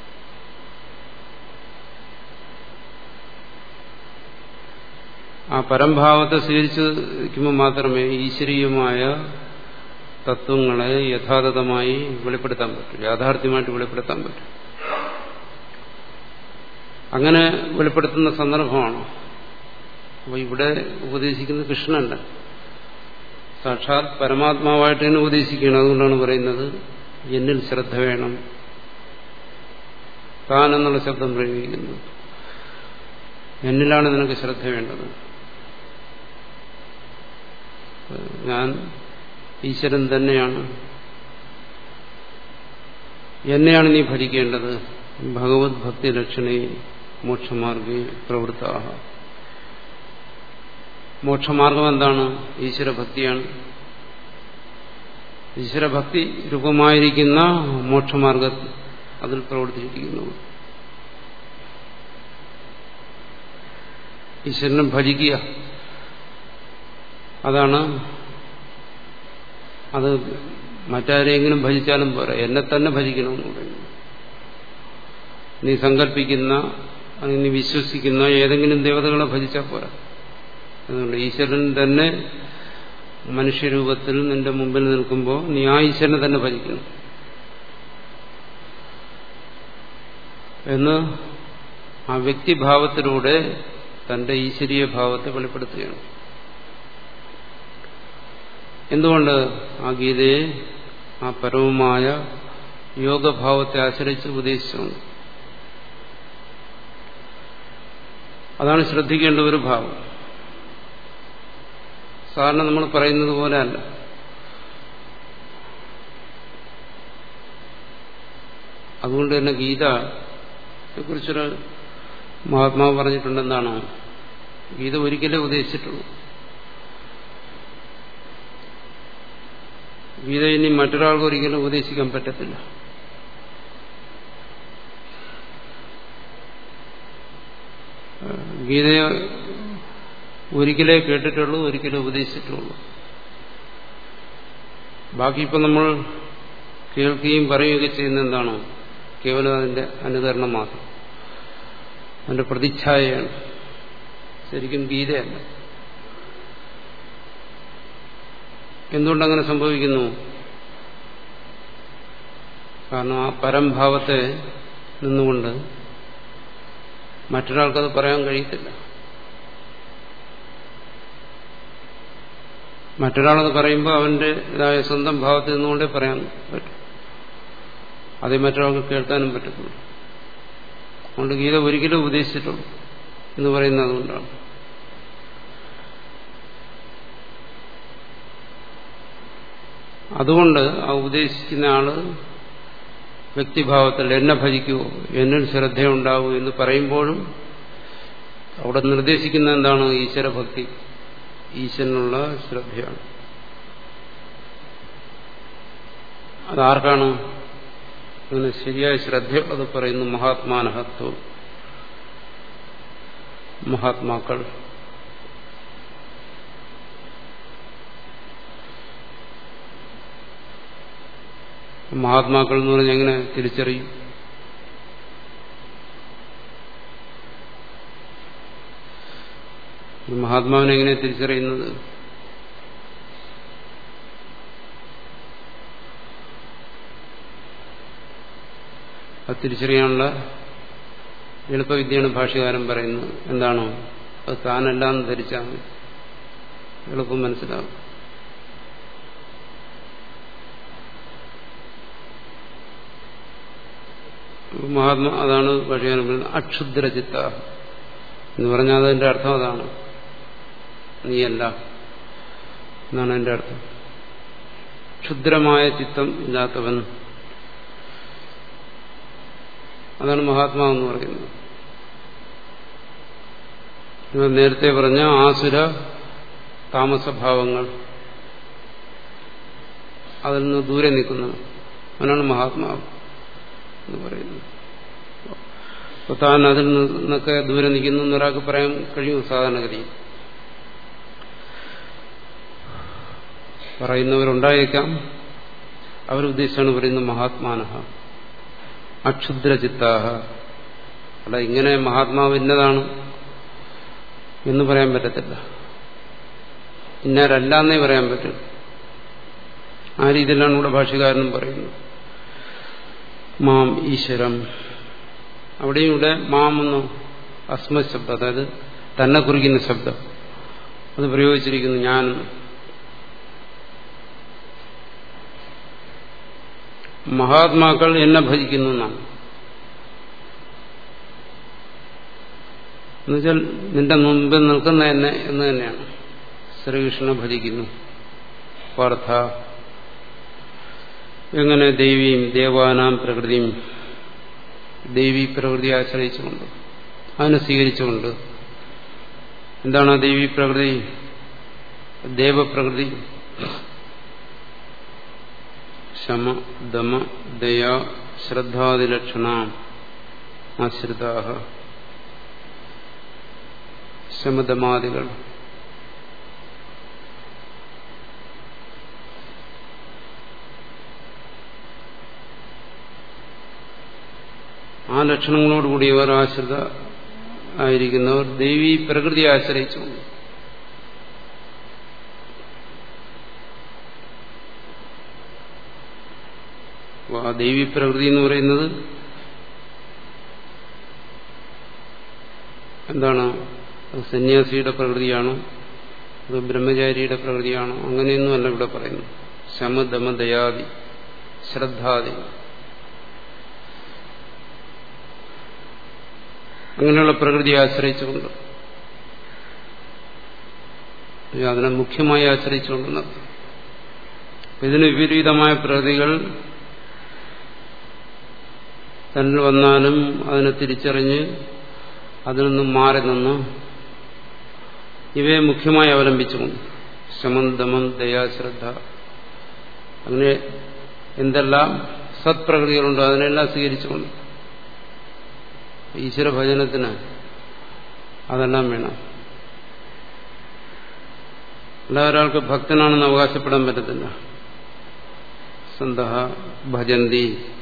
ആ പരംഭാവത്തെ സ്വീകരിച്ചിരിക്കുമ്പോൾ മാത്രമേ ഈശ്വരീയമായ തത്വങ്ങളെ യഥാതഥമായി വെളിപ്പെടുത്താൻ പറ്റൂ യാഥാർത്ഥ്യമായിട്ട് വെളിപ്പെടുത്താൻ പറ്റും അങ്ങനെ വെളിപ്പെടുത്തുന്ന സന്ദർഭമാണ് അപ്പോൾ ഇവിടെ ഉപദേശിക്കുന്നത് കൃഷ്ണനല്ല സാക്ഷാത് പരമാത്മാവായിട്ട് തന്നെ ഉപദേശിക്കുകയാണ് അതുകൊണ്ടാണ് പറയുന്നത് എന്നിൽ ശ്രദ്ധ വേണം താൻ എന്നുള്ള ശബ്ദം പ്രയോഗിക്കുന്നു എന്നിലാണ് നിനക്ക് ശ്രദ്ധ വേണ്ടത് ഞാൻ ഈശ്വരൻ തന്നെയാണ് എന്നെയാണ് നീ ഭജിക്കേണ്ടത് ഭഗവത് ഭക്തി ലക്ഷണേ മോക്ഷമാർഗേ പ്രവൃത്ത മോക്ഷമാർഗം എന്താണ് ഈശ്വരഭക്തിയാണ് ഈശ്വരഭക്തി രൂപമായിരിക്കുന്ന മോക്ഷമാർഗ അതിൽ പ്രവർത്തിച്ചിരിക്കുന്നു ഈശ്വരനെ ഭജിക്കുക അതാണ് അത് മറ്റാരെങ്കിലും ഭജിച്ചാലും പോരാ എന്നെ തന്നെ ഭജിക്കണമെന്ന് പറയുന്നു നീ സങ്കല്പിക്കുന്ന അല്ലെങ്കിൽ നീ വിശ്വസിക്കുന്ന ഏതെങ്കിലും ദേവതകളെ ഭജിച്ചാൽ പോരാ അതുകൊണ്ട് ഈശ്വരൻ തന്നെ മനുഷ്യരൂപത്തിൽ നിന്റെ മുമ്പിൽ നിൽക്കുമ്പോൾ നീ ആ ഈശ്വരനെ തന്നെ ഭജിക്കണം എന്ന് ആ വ്യക്തിഭാവത്തിലൂടെ തന്റെ ഈശ്വരീയ ഭാവത്തെ വെളിപ്പെടുത്തുകയാണ് എന്തുകൊണ്ട് ആ ഗീതയെ ആ പരമമായ യോഗഭാവത്തെ ആശ്രയിച്ച് ഉപദേശിച്ചുകൊണ്ട് അതാണ് ശ്രദ്ധിക്കേണ്ട ഒരു ഭാവം സാധാരണ നമ്മൾ പറയുന്നത് പോലെ അല്ല അതുകൊണ്ട് തന്നെ ഗീതയെക്കുറിച്ചൊരു മഹാത്മാവ് പറഞ്ഞിട്ടുണ്ടെന്നാണോ ഗീത ഒരിക്കലേ ഉപദേശിച്ചിട്ടുള്ളൂ ഗീത ഇനി മറ്റൊരാൾക്ക് ഒരിക്കലും ഉപദേശിക്കാൻ പറ്റത്തില്ല ഗീതയെ ഒരിക്കലേ കേട്ടിട്ടുള്ളൂ ഒരിക്കലേ ഉപദേശിച്ചിട്ടുള്ളൂ ബാക്കി ഇപ്പം നമ്മൾ കേൾക്കുകയും പറയുകയൊക്കെ ചെയ്യുന്ന എന്താണോ കേവലം അതിന്റെ അനുകരണം മാത്രം അതിന്റെ പ്രതിച്ഛായയാണ് ശരിക്കും ഗീതയല്ല എന്തുകൊണ്ടങ്ങനെ സംഭവിക്കുന്നു കാരണം ആ പരംഭാവത്തെ നിന്നുകൊണ്ട് മറ്റൊരാൾക്കത് പറയാൻ കഴിയത്തില്ല മറ്റൊരാളത് പറയുമ്പോൾ അവന്റെ ഇതായ സ്വന്തം ഭാവത്തിൽ നിന്നുകൊണ്ടേ പറയാൻ പറ്റും അതേ മറ്റൊരാൾക്ക് കേൾക്കാനും പറ്റത്തുള്ളൂ അതുകൊണ്ട് ഗീത ഒരിക്കലും ഉപദേശിച്ചിട്ടുള്ളൂ എന്ന് പറയുന്നത് അതുകൊണ്ടാണ് അതുകൊണ്ട് ആ ഉപദേശിക്കുന്ന ആള് വ്യക്തിഭാവത്തിൽ എന്നെ ഭജിക്കുവോ എന്നിൽ ശ്രദ്ധയുണ്ടാവൂ എന്ന് പറയുമ്പോഴും അവിടെ നിർദ്ദേശിക്കുന്ന എന്താണ് ഈശ്വരഭക്തി ഈശ്വരനുള്ള ശ്രദ്ധയാണ് അതാർക്കാണ് അങ്ങനെ ശരിയായ ശ്രദ്ധയുള്ളത് പറയുന്നു മഹാത്മാനഹത്വം മഹാത്മാക്കൾ മഹാത്മാക്കൾ എന്ന് പറഞ്ഞാൽ എങ്ങനെ തിരിച്ചറിയും മഹാത്മാവിനെ എങ്ങനെ തിരിച്ചറിയുന്നത് അത് തിരിച്ചറിയാനുള്ള എളുപ്പവിദ്യയാണ് ഭാഷകാരൻ പറയുന്നത് എന്താണോ അത് താനെല്ലാം ധരിച്ചാൽ മതി എളുപ്പം മനസ്സിലാവും മഹാത്മാ അതാണ് ഭാഷകാരൻ പറയുന്നത് അക്ഷുദ്രചിത്ത എന്ന് പറഞ്ഞാൽ അതിന്റെ അർത്ഥം അതാണ് നീയല്ല എന്നാണ് എന്റെ അർത്ഥം ക്ഷുദ്രമായ ചിത്തം ഇല്ലാത്തവൻ അതാണ് മഹാത്മാവെന്ന് പറയുന്നത് ഇവർ നേരത്തെ പറഞ്ഞ ആസുര താമസഭാവങ്ങൾ അതിൽ നിന്ന് ദൂരെ നിൽക്കുന്നു അവനാണ് മഹാത്മാവ് എന്ന് പറയുന്നത് അപ്പൊ താൻ അതിൽ നിന്നൊക്കെ ദൂരെ നിൽക്കുന്നു എന്നൊരാൾക്ക് പറയാൻ കഴിയും സാധാരണഗതിയിൽ പറയുന്നവരുണ്ടായേക്കാം അവരുദ്ദേശിച്ചാണ് പറയുന്നത് മഹാത്മാനഹ അക്ഷുദ്രചിത്താഹ അല്ല ഇങ്ങനെ മഹാത്മാവ് ഇന്നതാണ് എന്ന് പറയാൻ പറ്റത്തില്ല ഇന്നാരല്ലാന്നേ പറയാൻ പറ്റും ആ രീതിയിലാണ് ഇവിടെ ഭാഷകാരനും പറയുന്നത് മാം ഈശ്വരം അവിടെയും ഇവിടെ മാം എന്ന അസ്മ ശബ്ദം അതായത് തന്നെ കുറിക്കുന്ന ശബ്ദം അത് പ്രയോഗിച്ചിരിക്കുന്നു ഞാൻ മഹാത്മാക്കൾ എന്നെ ഭജിക്കുന്നു എന്നാണ് എന്നുവെച്ചാൽ നിന്റെ മുമ്പിൽ നിൽക്കുന്ന എന്നെ എന്ന് തന്നെയാണ് ശ്രീകൃഷ്ണനെ ഭജിക്കുന്നു പാർത്ഥ എങ്ങനെ ദേവിയും ദേവാനാം പ്രകൃതിയും ദേവി പ്രകൃതി ആശ്രയിച്ചുകൊണ്ട് അതിനെ സ്വീകരിച്ചുകൊണ്ട് എന്താണ് ആ ദേവി പ്രകൃതി ദേവപ്രകൃതി ശമ ദമ ദയ ശ്രദ്ധാദിലക്ഷണ ആശ്രിത ശമദമാദികൾ ആ ലക്ഷണങ്ങളോടുകൂടി ഇവർ ആശ്രിത ആയിരിക്കുന്നവർ ദേവി പ്രകൃതി ആശ്രയിച്ചുകൊണ്ട് ആ ദേവി പ്രകൃതി എന്ന് പറയുന്നത് എന്താണ് അത് സന്യാസിയുടെ പ്രകൃതിയാണോ അത് ബ്രഹ്മചാരിയുടെ പ്രകൃതിയാണോ അങ്ങനെയൊന്നുമല്ല ഇവിടെ പറയുന്നു ശമദമ ദയാദി ശ്രദ്ധാദി അങ്ങനെയുള്ള പ്രകൃതിയെ ആശ്രയിച്ചുകൊണ്ട് അതിനെ മുഖ്യമായി ആശ്രയിച്ചുകൊണ്ടെന്നത് ഇതിന് വിപരീതമായ പ്രകൃതികൾ തന്നിൽ വന്നാലും അതിനെ തിരിച്ചറിഞ്ഞ് അതിൽ നിന്നും മാറി നിന്ന് ഇവയെ മുഖ്യമായി അവലംബിച്ചുകൊണ്ട് ശമം ദമം ദയാശ്രദ്ധ അങ്ങനെ എന്തെല്ലാം സത്പ്രകൃതികളുണ്ടോ അതിനെല്ലാം സ്വീകരിച്ചുകൊണ്ട് ഈശ്വര ഭജനത്തിന് അതെല്ലാം വേണം അല്ല ഒരാൾക്ക് ഭക്തനാണെന്ന് അവകാശപ്പെടാൻ പറ്റത്തില്ല സന്ത ഭജന്തി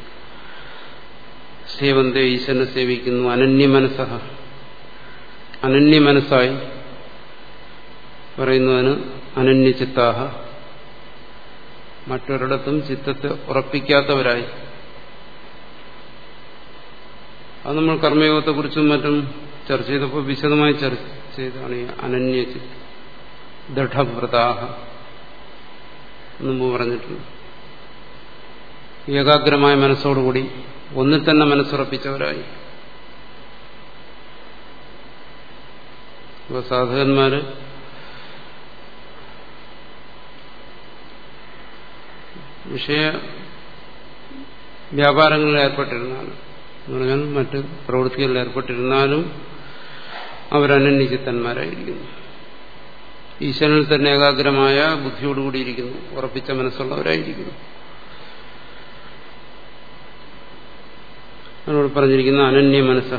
സേവന്തെ ഈശ്വരനെ സേവിക്കുന്നു അനന്യമനസ അനന്യമനസ്സായി പറയുന്നതിന് അനന്യചിത്താഹ മറ്റൊരിടത്തും ചിത്തത്തെ ഉറപ്പിക്കാത്തവരായി അത് നമ്മൾ കർമ്മയോഗത്തെക്കുറിച്ചും മറ്റും ചർച്ച ചെയ്തപ്പോൾ വിശദമായി ചർച്ച ചെയ്താണ് ഈ അനന്യചിത്ത ദൃഢവ്രതാഹ മുമ്പ് പറഞ്ഞിട്ടുണ്ട് ഏകാഗ്രമായ മനസ്സോടുകൂടി ഒന്നിൽ തന്നെ മനസ്സുറപ്പിച്ചവരായി ഇപ്പൊ സാധകന്മാര് വിഷയ വ്യാപാരങ്ങളിൽ ഏർപ്പെട്ടിരുന്നാലും എന്ന് പറഞ്ഞാൽ മറ്റ് പ്രവൃത്തികളിൽ ഏർപ്പെട്ടിരുന്നാലും അവരനന്യചിത്തന്മാരായിരിക്കുന്നു ഈശ്വരനിൽ തന്നെ ഏകാഗ്രമായ ബുദ്ധിയോടുകൂടിയിരിക്കുന്നു ഉറപ്പിച്ച മനസ്സുള്ളവരായിരിക്കുന്നു അതിനോട് പറഞ്ഞിരിക്കുന്ന അനന്യ മനസ്സഹ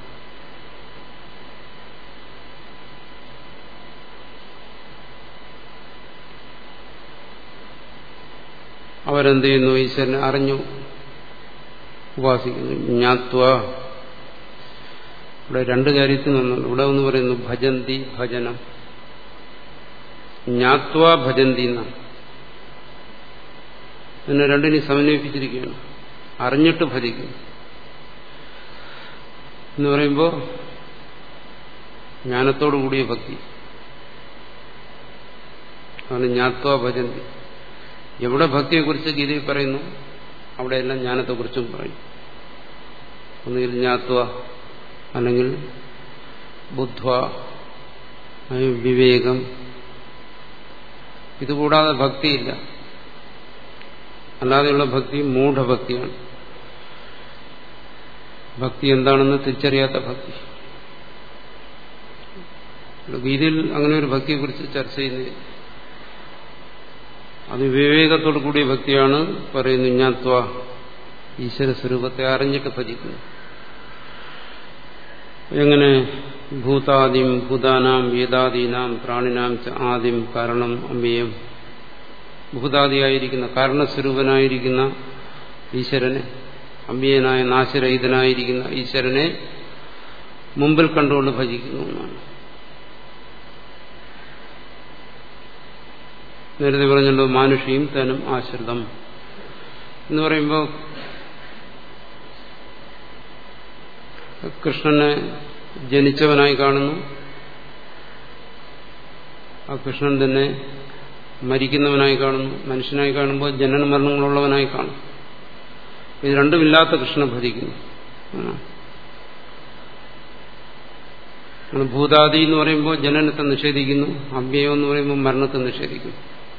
അവരെന്ത് ചെയ്യുന്നു ഈശ്വരനെ അറിഞ്ഞു ഉപാസിക്കുന്നു ജ്ഞാത്വ ഇവിടെ രണ്ട് കാര്യത്തിൽ നിന്നുണ്ട് ഇവിടെ ഒന്ന് പറയുന്നു ഭജന്തി ഭജനം ജ്ഞാത്വ ഭജന്തി എന്നാണ് ഇതിനെ രണ്ടിനെ സമന്വയിപ്പിച്ചിരിക്കുകയാണ് അറിഞ്ഞിട്ട് ഭജിക്കുന്നു എന്ന് പറയുമ്പോൾ ജ്ഞാനത്തോടു കൂടിയ ഭക്തി അതാണ് ജ്ഞാത്വ ഭജന്തി എവിടെ ഭക്തിയെക്കുറിച്ച് ഗീതയിൽ പറയുന്നു അവിടെയെല്ലാം ജ്ഞാനത്തെക്കുറിച്ചും പറയും ഒന്നുകിൽ ജ്ഞാത്വ അല്ലെങ്കിൽ ബുദ്ധ്വ വിവേകം ഇതുകൂടാതെ ഭക്തിയില്ല അല്ലാതെയുള്ള ഭക്തി മൂഢഭക്തിയാണ് ഭക്തി എന്താണെന്ന് തിരിച്ചറിയാത്ത ഭക്തി ഗീതയിൽ അങ്ങനെ ഒരു ഭക്തിയെക്കുറിച്ച് ചർച്ച ചെയ്യുന്നത് അത് വിവേകത്തോടു കൂടിയ ഭക്തിയാണ് പറയുന്നു ജ്ഞാത്വ ഈശ്വര സ്വരൂപത്തെ അറിഞ്ഞിട്ട് ഭജിക്കുന്നു എങ്ങനെ ഭൂതാദിം ഭൂതാനാം വേദാദീനാം പ്രാണിനാം ച ആദിം കാരണം അമ്മയം ഭൂതാദിയായിരിക്കുന്ന കാരണസ്വരൂപനായിരിക്കുന്ന ഈശ്വരനെ അമ്പിയനായ നാശരഹിതനായിരിക്കുന്ന ഈശ്വരനെ മുമ്പിൽ കണ്ടുകൊണ്ട് ഭജിക്കുന്നു എന്നാണ് നേരത്തെ പറഞ്ഞല്ലോ മാനുഷിയും തനും ആശ്രിതം എന്ന് പറയുമ്പോൾ കൃഷ്ണനെ ജനിച്ചവനായി കാണുന്നു ആ കൃഷ്ണൻ തന്നെ മരിക്കുന്നവനായി കാണുന്നു മനുഷ്യനായി കാണുമ്പോൾ ജനന മരണങ്ങളുള്ളവനായി കാണും ഇത് രണ്ടുമില്ലാത്ത കൃഷ്ണനെ ഭജിക്കുന്നു ഭൂതാദി എന്ന് പറയുമ്പോൾ ജനനത്തെ നിഷേധിക്കുന്നു അവ്യയം എന്ന് പറയുമ്പോൾ മരണത്തെ നിഷേധിക്കുന്നു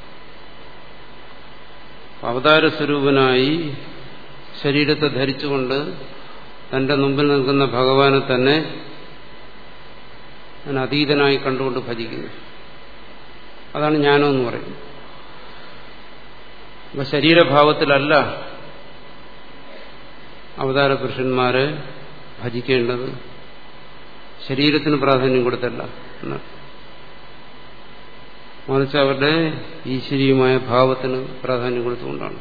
അവതാര സ്വരൂപനായി ശരീരത്തെ ധരിച്ചുകൊണ്ട് തന്റെ മുമ്പിൽ നിൽക്കുന്ന ഭഗവാനെ തന്നെ ഞാൻ അതീതനായി കണ്ടുകൊണ്ട് ഭജിക്കുന്നു അതാണ് ജ്ഞാനമെന്ന് പറയുന്നത് അപ്പൊ ശരീരഭാവത്തിലല്ല അവതാര പുരുഷന്മാരെ ഭജിക്കേണ്ടത് ശരീരത്തിന് പ്രാധാന്യം കൊടുത്തല്ല മറിച്ച് അവരുടെ ഈശ്വരീയമായ ഭാവത്തിന് പ്രാധാന്യം കൊടുത്തുകൊണ്ടാണ്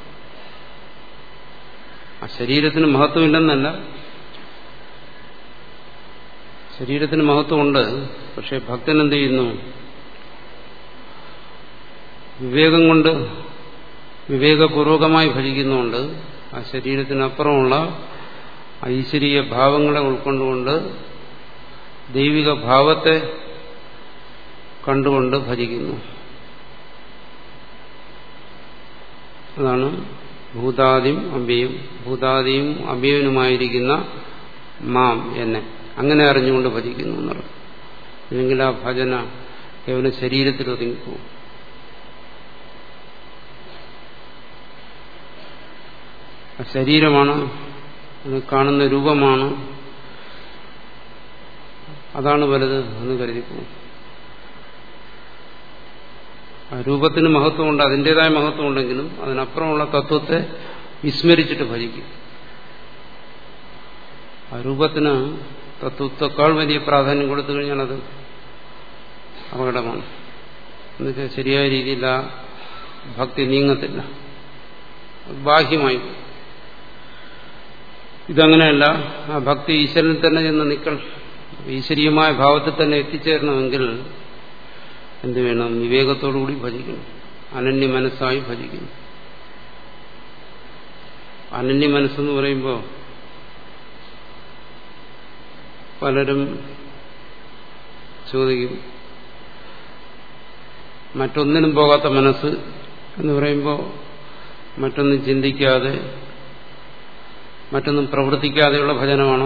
ആ ശരീരത്തിന് മഹത്വമില്ലെന്നല്ല ശരീരത്തിന് മഹത്വമുണ്ട് പക്ഷെ ഭക്തൻ എന്ത് ചെയ്യുന്നു വിവേകം കൊണ്ട് വിവേകപൂർവകമായി ഭജിക്കുന്നുണ്ട് ആ ശരീരത്തിനപ്പുറമുള്ള ഐശ്വരീയ ഭാവങ്ങളെ ഉൾക്കൊണ്ടുകൊണ്ട് ദൈവിക ഭാവത്തെ കണ്ടുകൊണ്ട് ഭജിക്കുന്നു അതാണ് ഭൂതാദിയും അമ്പയും ഭൂതാദിയും അമ്പയനുമായിരിക്കുന്ന മാം എന്നെ അങ്ങനെ അറിഞ്ഞുകൊണ്ട് ഭജിക്കുന്നു എന്നുള്ളത് അല്ലെങ്കിൽ ആ ഭജന കേവലം ശരീരത്തിൽ ഒതുങ്ങിപ്പോകും ആ ശരീരമാണ് അത് കാണുന്ന രൂപമാണ് അതാണ് വലുത് എന്ന് കരുതിപ്പോകും ആ രൂപത്തിന് മഹത്വമുണ്ട് അതിൻ്റെതായ മഹത്വമുണ്ടെങ്കിലും അതിനപ്പുറമുള്ള തത്വത്തെ വിസ്മരിച്ചിട്ട് ഭജിക്കും ആ രൂപത്തിന് തത്വത്തെക്കാൾ വലിയ പ്രാധാന്യം കൊടുത്തു കഴിഞ്ഞാൽ അത് അപകടമാണ് എന്നുവെച്ചാൽ ശരിയായ രീതിയിൽ ആ ഭക്തി നീങ്ങത്തില്ല ബാഹ്യമായി ഇതങ്ങനെയല്ല ആ ഭക്തി ഈശ്വരനിൽ തന്നെ ചെന്ന് നിൽക്കണം ഈശ്വരീയമായ ഭാവത്തിൽ തന്നെ എത്തിച്ചേരണമെങ്കിൽ എന്ത് വേണം വിവേകത്തോടുകൂടി ഭജിക്കണം അനന്യ മനസ്സായി ഭജിക്കണം അനന്യ മനസ്സെന്ന് പറയുമ്പോൾ പലരും ചോദിക്കും മറ്റൊന്നിനും പോകാത്ത മനസ്സ് എന്ന് പറയുമ്പോൾ മറ്റൊന്നും ചിന്തിക്കാതെ മറ്റൊന്നും പ്രവർത്തിക്കാതെയുള്ള ഭജനമാണോ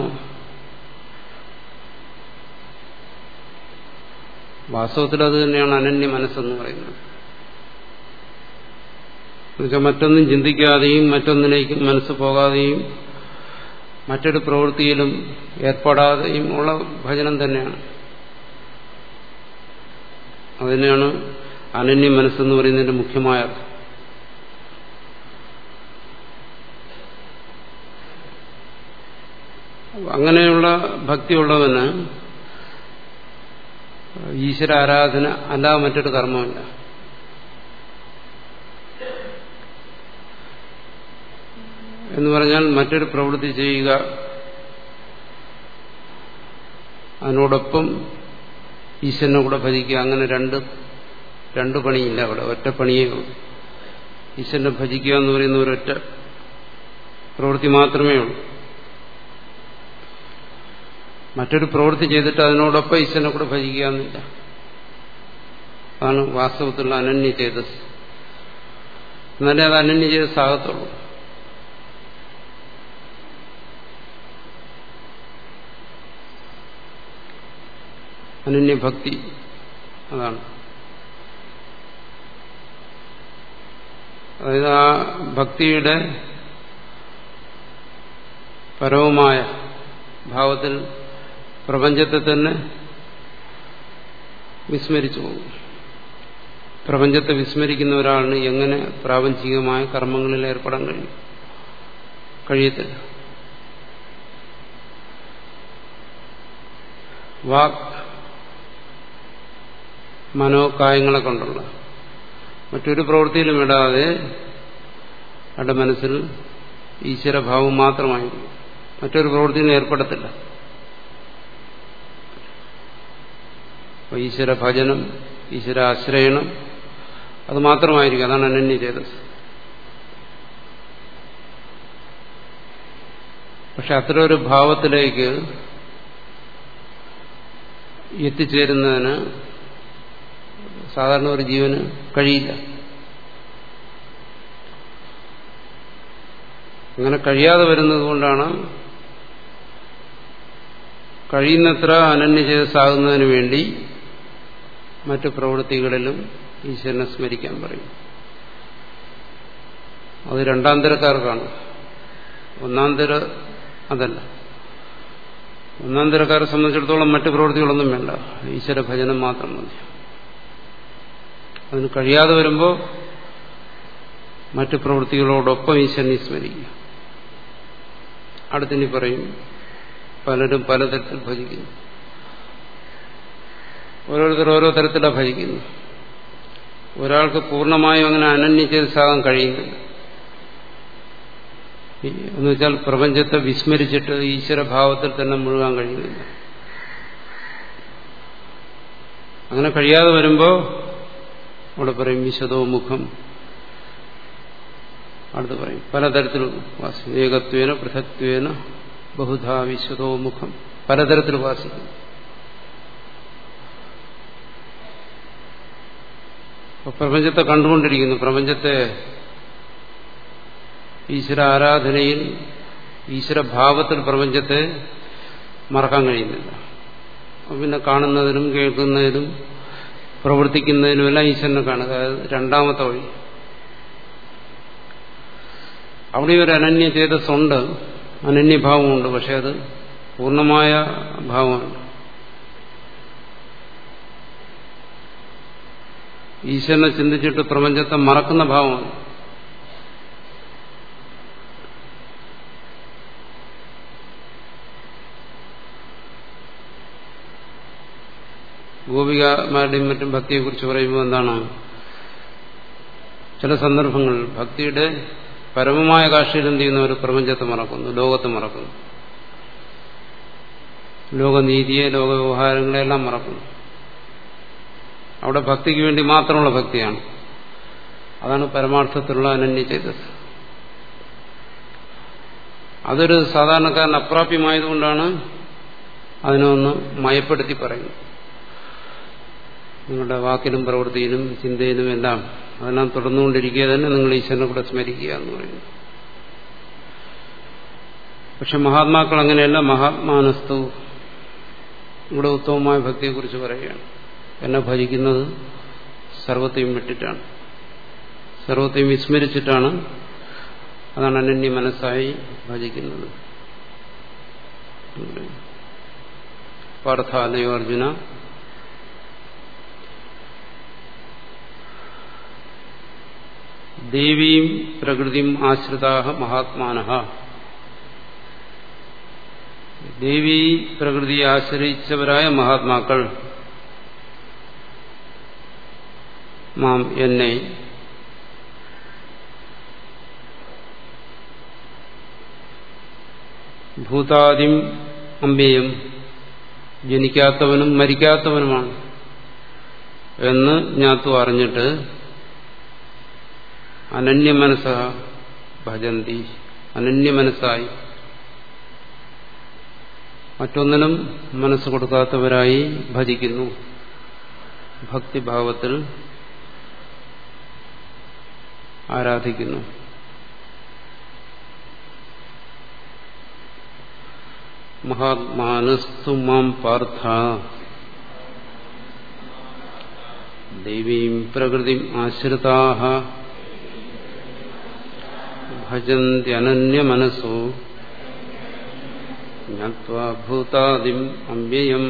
വാസ്തവത്തിൽ അത് തന്നെയാണ് അനന്യ മനസ്സെന്ന് പറയുന്നത് എന്നുവെച്ചാൽ മറ്റൊന്നും ചിന്തിക്കാതെയും മറ്റൊന്നിലേക്കും മനസ്സ് പോകാതെയും മറ്റൊരു പ്രവൃത്തിയിലും ഏർപ്പെടാതെയും ഉള്ള ഭജനം തന്നെയാണ് അതിനെയാണ് അനന്യ മനസ്സെന്ന് പറയുന്നതിന്റെ മുഖ്യമായ അർത്ഥം അങ്ങനെയുള്ള ഭക്തിയുള്ളവന് ഈശ്വര ആരാധന അല്ലാതെ മറ്റൊരു കർമ്മമില്ല എന്ന് പറഞ്ഞാൽ മറ്റൊരു പ്രവൃത്തി ചെയ്യുക അതിനോടൊപ്പം ഈശ്വരനെ കൂടെ ഭജിക്കുക അങ്ങനെ രണ്ട് രണ്ട് പണിയില്ല അവിടെ ഒറ്റ പണിയേ ഉള്ളൂ ഈശ്വരനെ ഭജിക്കുക എന്ന് പറയുന്ന ഒരൊറ്റ പ്രവൃത്തി മാത്രമേ ഉള്ളൂ മറ്റൊരു പ്രവൃത്തി ചെയ്തിട്ട് അതിനോടൊപ്പം ഈശ്വരനെ കൂടെ ഭജിക്കുക എന്നില്ല അതാണ് വാസ്തവത്തിലുള്ള അനന്യ ചേതസ് എന്നാലേ അത് അനന്യ ചേതസ് ആകത്തുള്ളൂ അനന്യഭക്തി അതാണ് അതായത് ആ ഭക്തിയുടെ പരവുമായ ഭാവത്തിൽ പ്രപഞ്ചത്തെ തന്നെ വിസ്മരിച്ചു പോകും പ്രപഞ്ചത്തെ വിസ്മരിക്കുന്ന ഒരാളിന് എങ്ങനെ പ്രാപഞ്ചികമായ കർമ്മങ്ങളിൽ ഏർപ്പെടാൻ കഴിയും കഴിയത്തില്ല വാക് മനോകായങ്ങളെ കൊണ്ടുള്ള മറ്റൊരു പ്രവൃത്തിയിലും ഇടാതെ അവരുടെ മനസ്സിൽ ഈശ്വരഭാവം മാത്രമായിരിക്കും മറ്റൊരു പ്രവൃത്തിയിലും ഏർപ്പെടത്തില്ല ഈശ്വര ഭജനം ഈശ്വര ആശ്രയണം അത് മാത്രമായിരിക്കും അതാണ് അനന്യ ചേതസ് പക്ഷെ അത്തരം ഒരു ഭാവത്തിലേക്ക് എത്തിച്ചേരുന്നതിന് സാധാരണ ഒരു ജീവന് കഴിയില്ല അങ്ങനെ കഴിയാതെ വരുന്നത് കൊണ്ടാണ് കഴിയുന്നത്ര അനന്യചേതസ്സാകുന്നതിന് വേണ്ടി മറ്റു പ്രവൃത്തികളിലും ഈശ്വരനെ സ്മരിക്കാൻ പറയും അത് രണ്ടാം തരക്കാർക്കാണ് ഒന്നാം തര അതല്ല ഒന്നാം തരക്കാരെ സംബന്ധിച്ചിടത്തോളം മറ്റു പ്രവൃത്തികളൊന്നും വേണ്ട ഈശ്വര ഭജനം മാത്രം മതി അതിന് കഴിയാതെ വരുമ്പോൾ മറ്റു പ്രവൃത്തികളോടൊപ്പം ഈശ്വരനെ സ്മരിക്കുക അടുത്തിനി പറയും പലരും പലതരത്തിൽ ഭജിക്കുന്നു ഓരോരുത്തർ ഓരോ തരത്തിലാണ് ഭജിക്കുന്നു ഒരാൾക്ക് പൂർണ്ണമായും അങ്ങനെ അനന്യചേതസാകാൻ കഴിയുന്നില്ല എന്ന് വെച്ചാൽ പ്രപഞ്ചത്തെ വിസ്മരിച്ചിട്ട് ഈശ്വരഭാവത്തിൽ തന്നെ മുഴുകാൻ കഴിയുന്നില്ല അങ്ങനെ കഴിയാതെ വരുമ്പോൾ അവിടെ പറയും വിശദോ മുഖം അടുത്ത് പറയും പലതരത്തിൽ ഏകത്വേന പൃഥക്വേന ബഹുധാ വിശദോ മുഖം പലതരത്തിൽ ഉപാസിക്കുന്നു പ്രപഞ്ചത്തെ കണ്ടുകൊണ്ടിരിക്കുന്നു പ്രപഞ്ചത്തെ ഈശ്വര ആരാധനയിൽ ഈശ്വരഭാവത്തിൽ പ്രപഞ്ചത്തെ മറക്കാൻ കഴിയുന്നില്ല പിന്നെ കാണുന്നതിനും കേൾക്കുന്നതിനും പ്രവർത്തിക്കുന്നതിനുമെല്ലാം ഈശ്വരനെ കാണുക അതായത് രണ്ടാമത്തെ വഴി അവിടെ ഒരു അനന്യ ചേതസ്സുണ്ട് അനന്യഭാവമുണ്ട് പക്ഷെ അത് പൂർണ്ണമായ ഭാവമാണ് ഈശ്വരനെ ചിന്തിച്ചിട്ട് പ്രപഞ്ചത്തെ മറക്കുന്ന ഭാവമാണ് ഗോപികമാരുടെയും മറ്റും ഭക്തിയെക്കുറിച്ച് പറയുമ്പോൾ എന്താണ് ചില സന്ദർഭങ്ങളിൽ ഭക്തിയുടെ പരമമായ കാഴ്ചയിൽ എന്ത് ചെയ്യുന്നു അവർ പ്രപഞ്ചത്തെ മറക്കുന്നു ലോകത്തെ മറക്കുന്നു ലോകനീതിയെ ലോകവ്യവഹാരങ്ങളെല്ലാം മറക്കുന്നു അവിടെ ഭക്തിക്ക് വേണ്ടി മാത്രമുള്ള ഭക്തിയാണ് അതാണ് പരമാർത്ഥത്തിലുള്ള അനന്യ ചേതസ് അതൊരു സാധാരണക്കാരൻ അപ്രാപ്യമായതുകൊണ്ടാണ് അതിനെ ഒന്ന് മയപ്പെടുത്തി പറയുന്നത് നിങ്ങളുടെ വാക്കിലും പ്രവൃത്തിയിലും ചിന്തയിലും എല്ലാം അതെല്ലാം തുടർന്നുകൊണ്ടിരിക്കുക തന്നെ നിങ്ങൾ ഈശ്വരനെ കൂടെ സ്മരിക്കുക എന്ന് പറയുന്നു പക്ഷെ മഹാത്മാക്കൾ അങ്ങനെയല്ല മഹാത്മാനസ്തു ഇവിടെ ഉത്തമമായ ഭക്തിയെക്കുറിച്ച് പറയുകയാണ് എന്നെ ഭജിക്കുന്നത് സർവത്തെയും വിട്ടിട്ടാണ് സർവത്തെയും വിസ്മരിച്ചിട്ടാണ് അതാണ് അനന്യ മനസ്സായി ഭജിക്കുന്നത് പാർത്ഥാലയോ അർജുന ദേവീം പ്രകൃതിയും ആശ്രിതാഹ മഹാത്മാന ദേവീ പ്രകൃതിയെ ആശ്രയിച്ചവരായ മഹാത്മാക്കൾ മാം എന്നെ ഭൂതാദിം അമ്പേയും ജനിക്കാത്തവനും മരിക്കാത്തവനുമാണ് എന്ന് ഞാത്തു അറിഞ്ഞിട്ട് അനന്യമനസ ഭജന്തി അനന്യമനസ്സായി മറ്റൊന്നിനും മനസ്സ് കൊടുക്കാത്തവരായി ഭജിക്കുന്നു ഭക്തിഭാവത്തിൽ ആരാധിക്കുന്നു മഹാത്മാനസ്തു മാം പാർത്ഥ ദൈവീം പ്രകൃതിം ആശ്രിതാ ഭജന്ത്യനന്യമനസോ ജ്ഞാത്വാ ഭൂതാദിം അമ്പ്യയം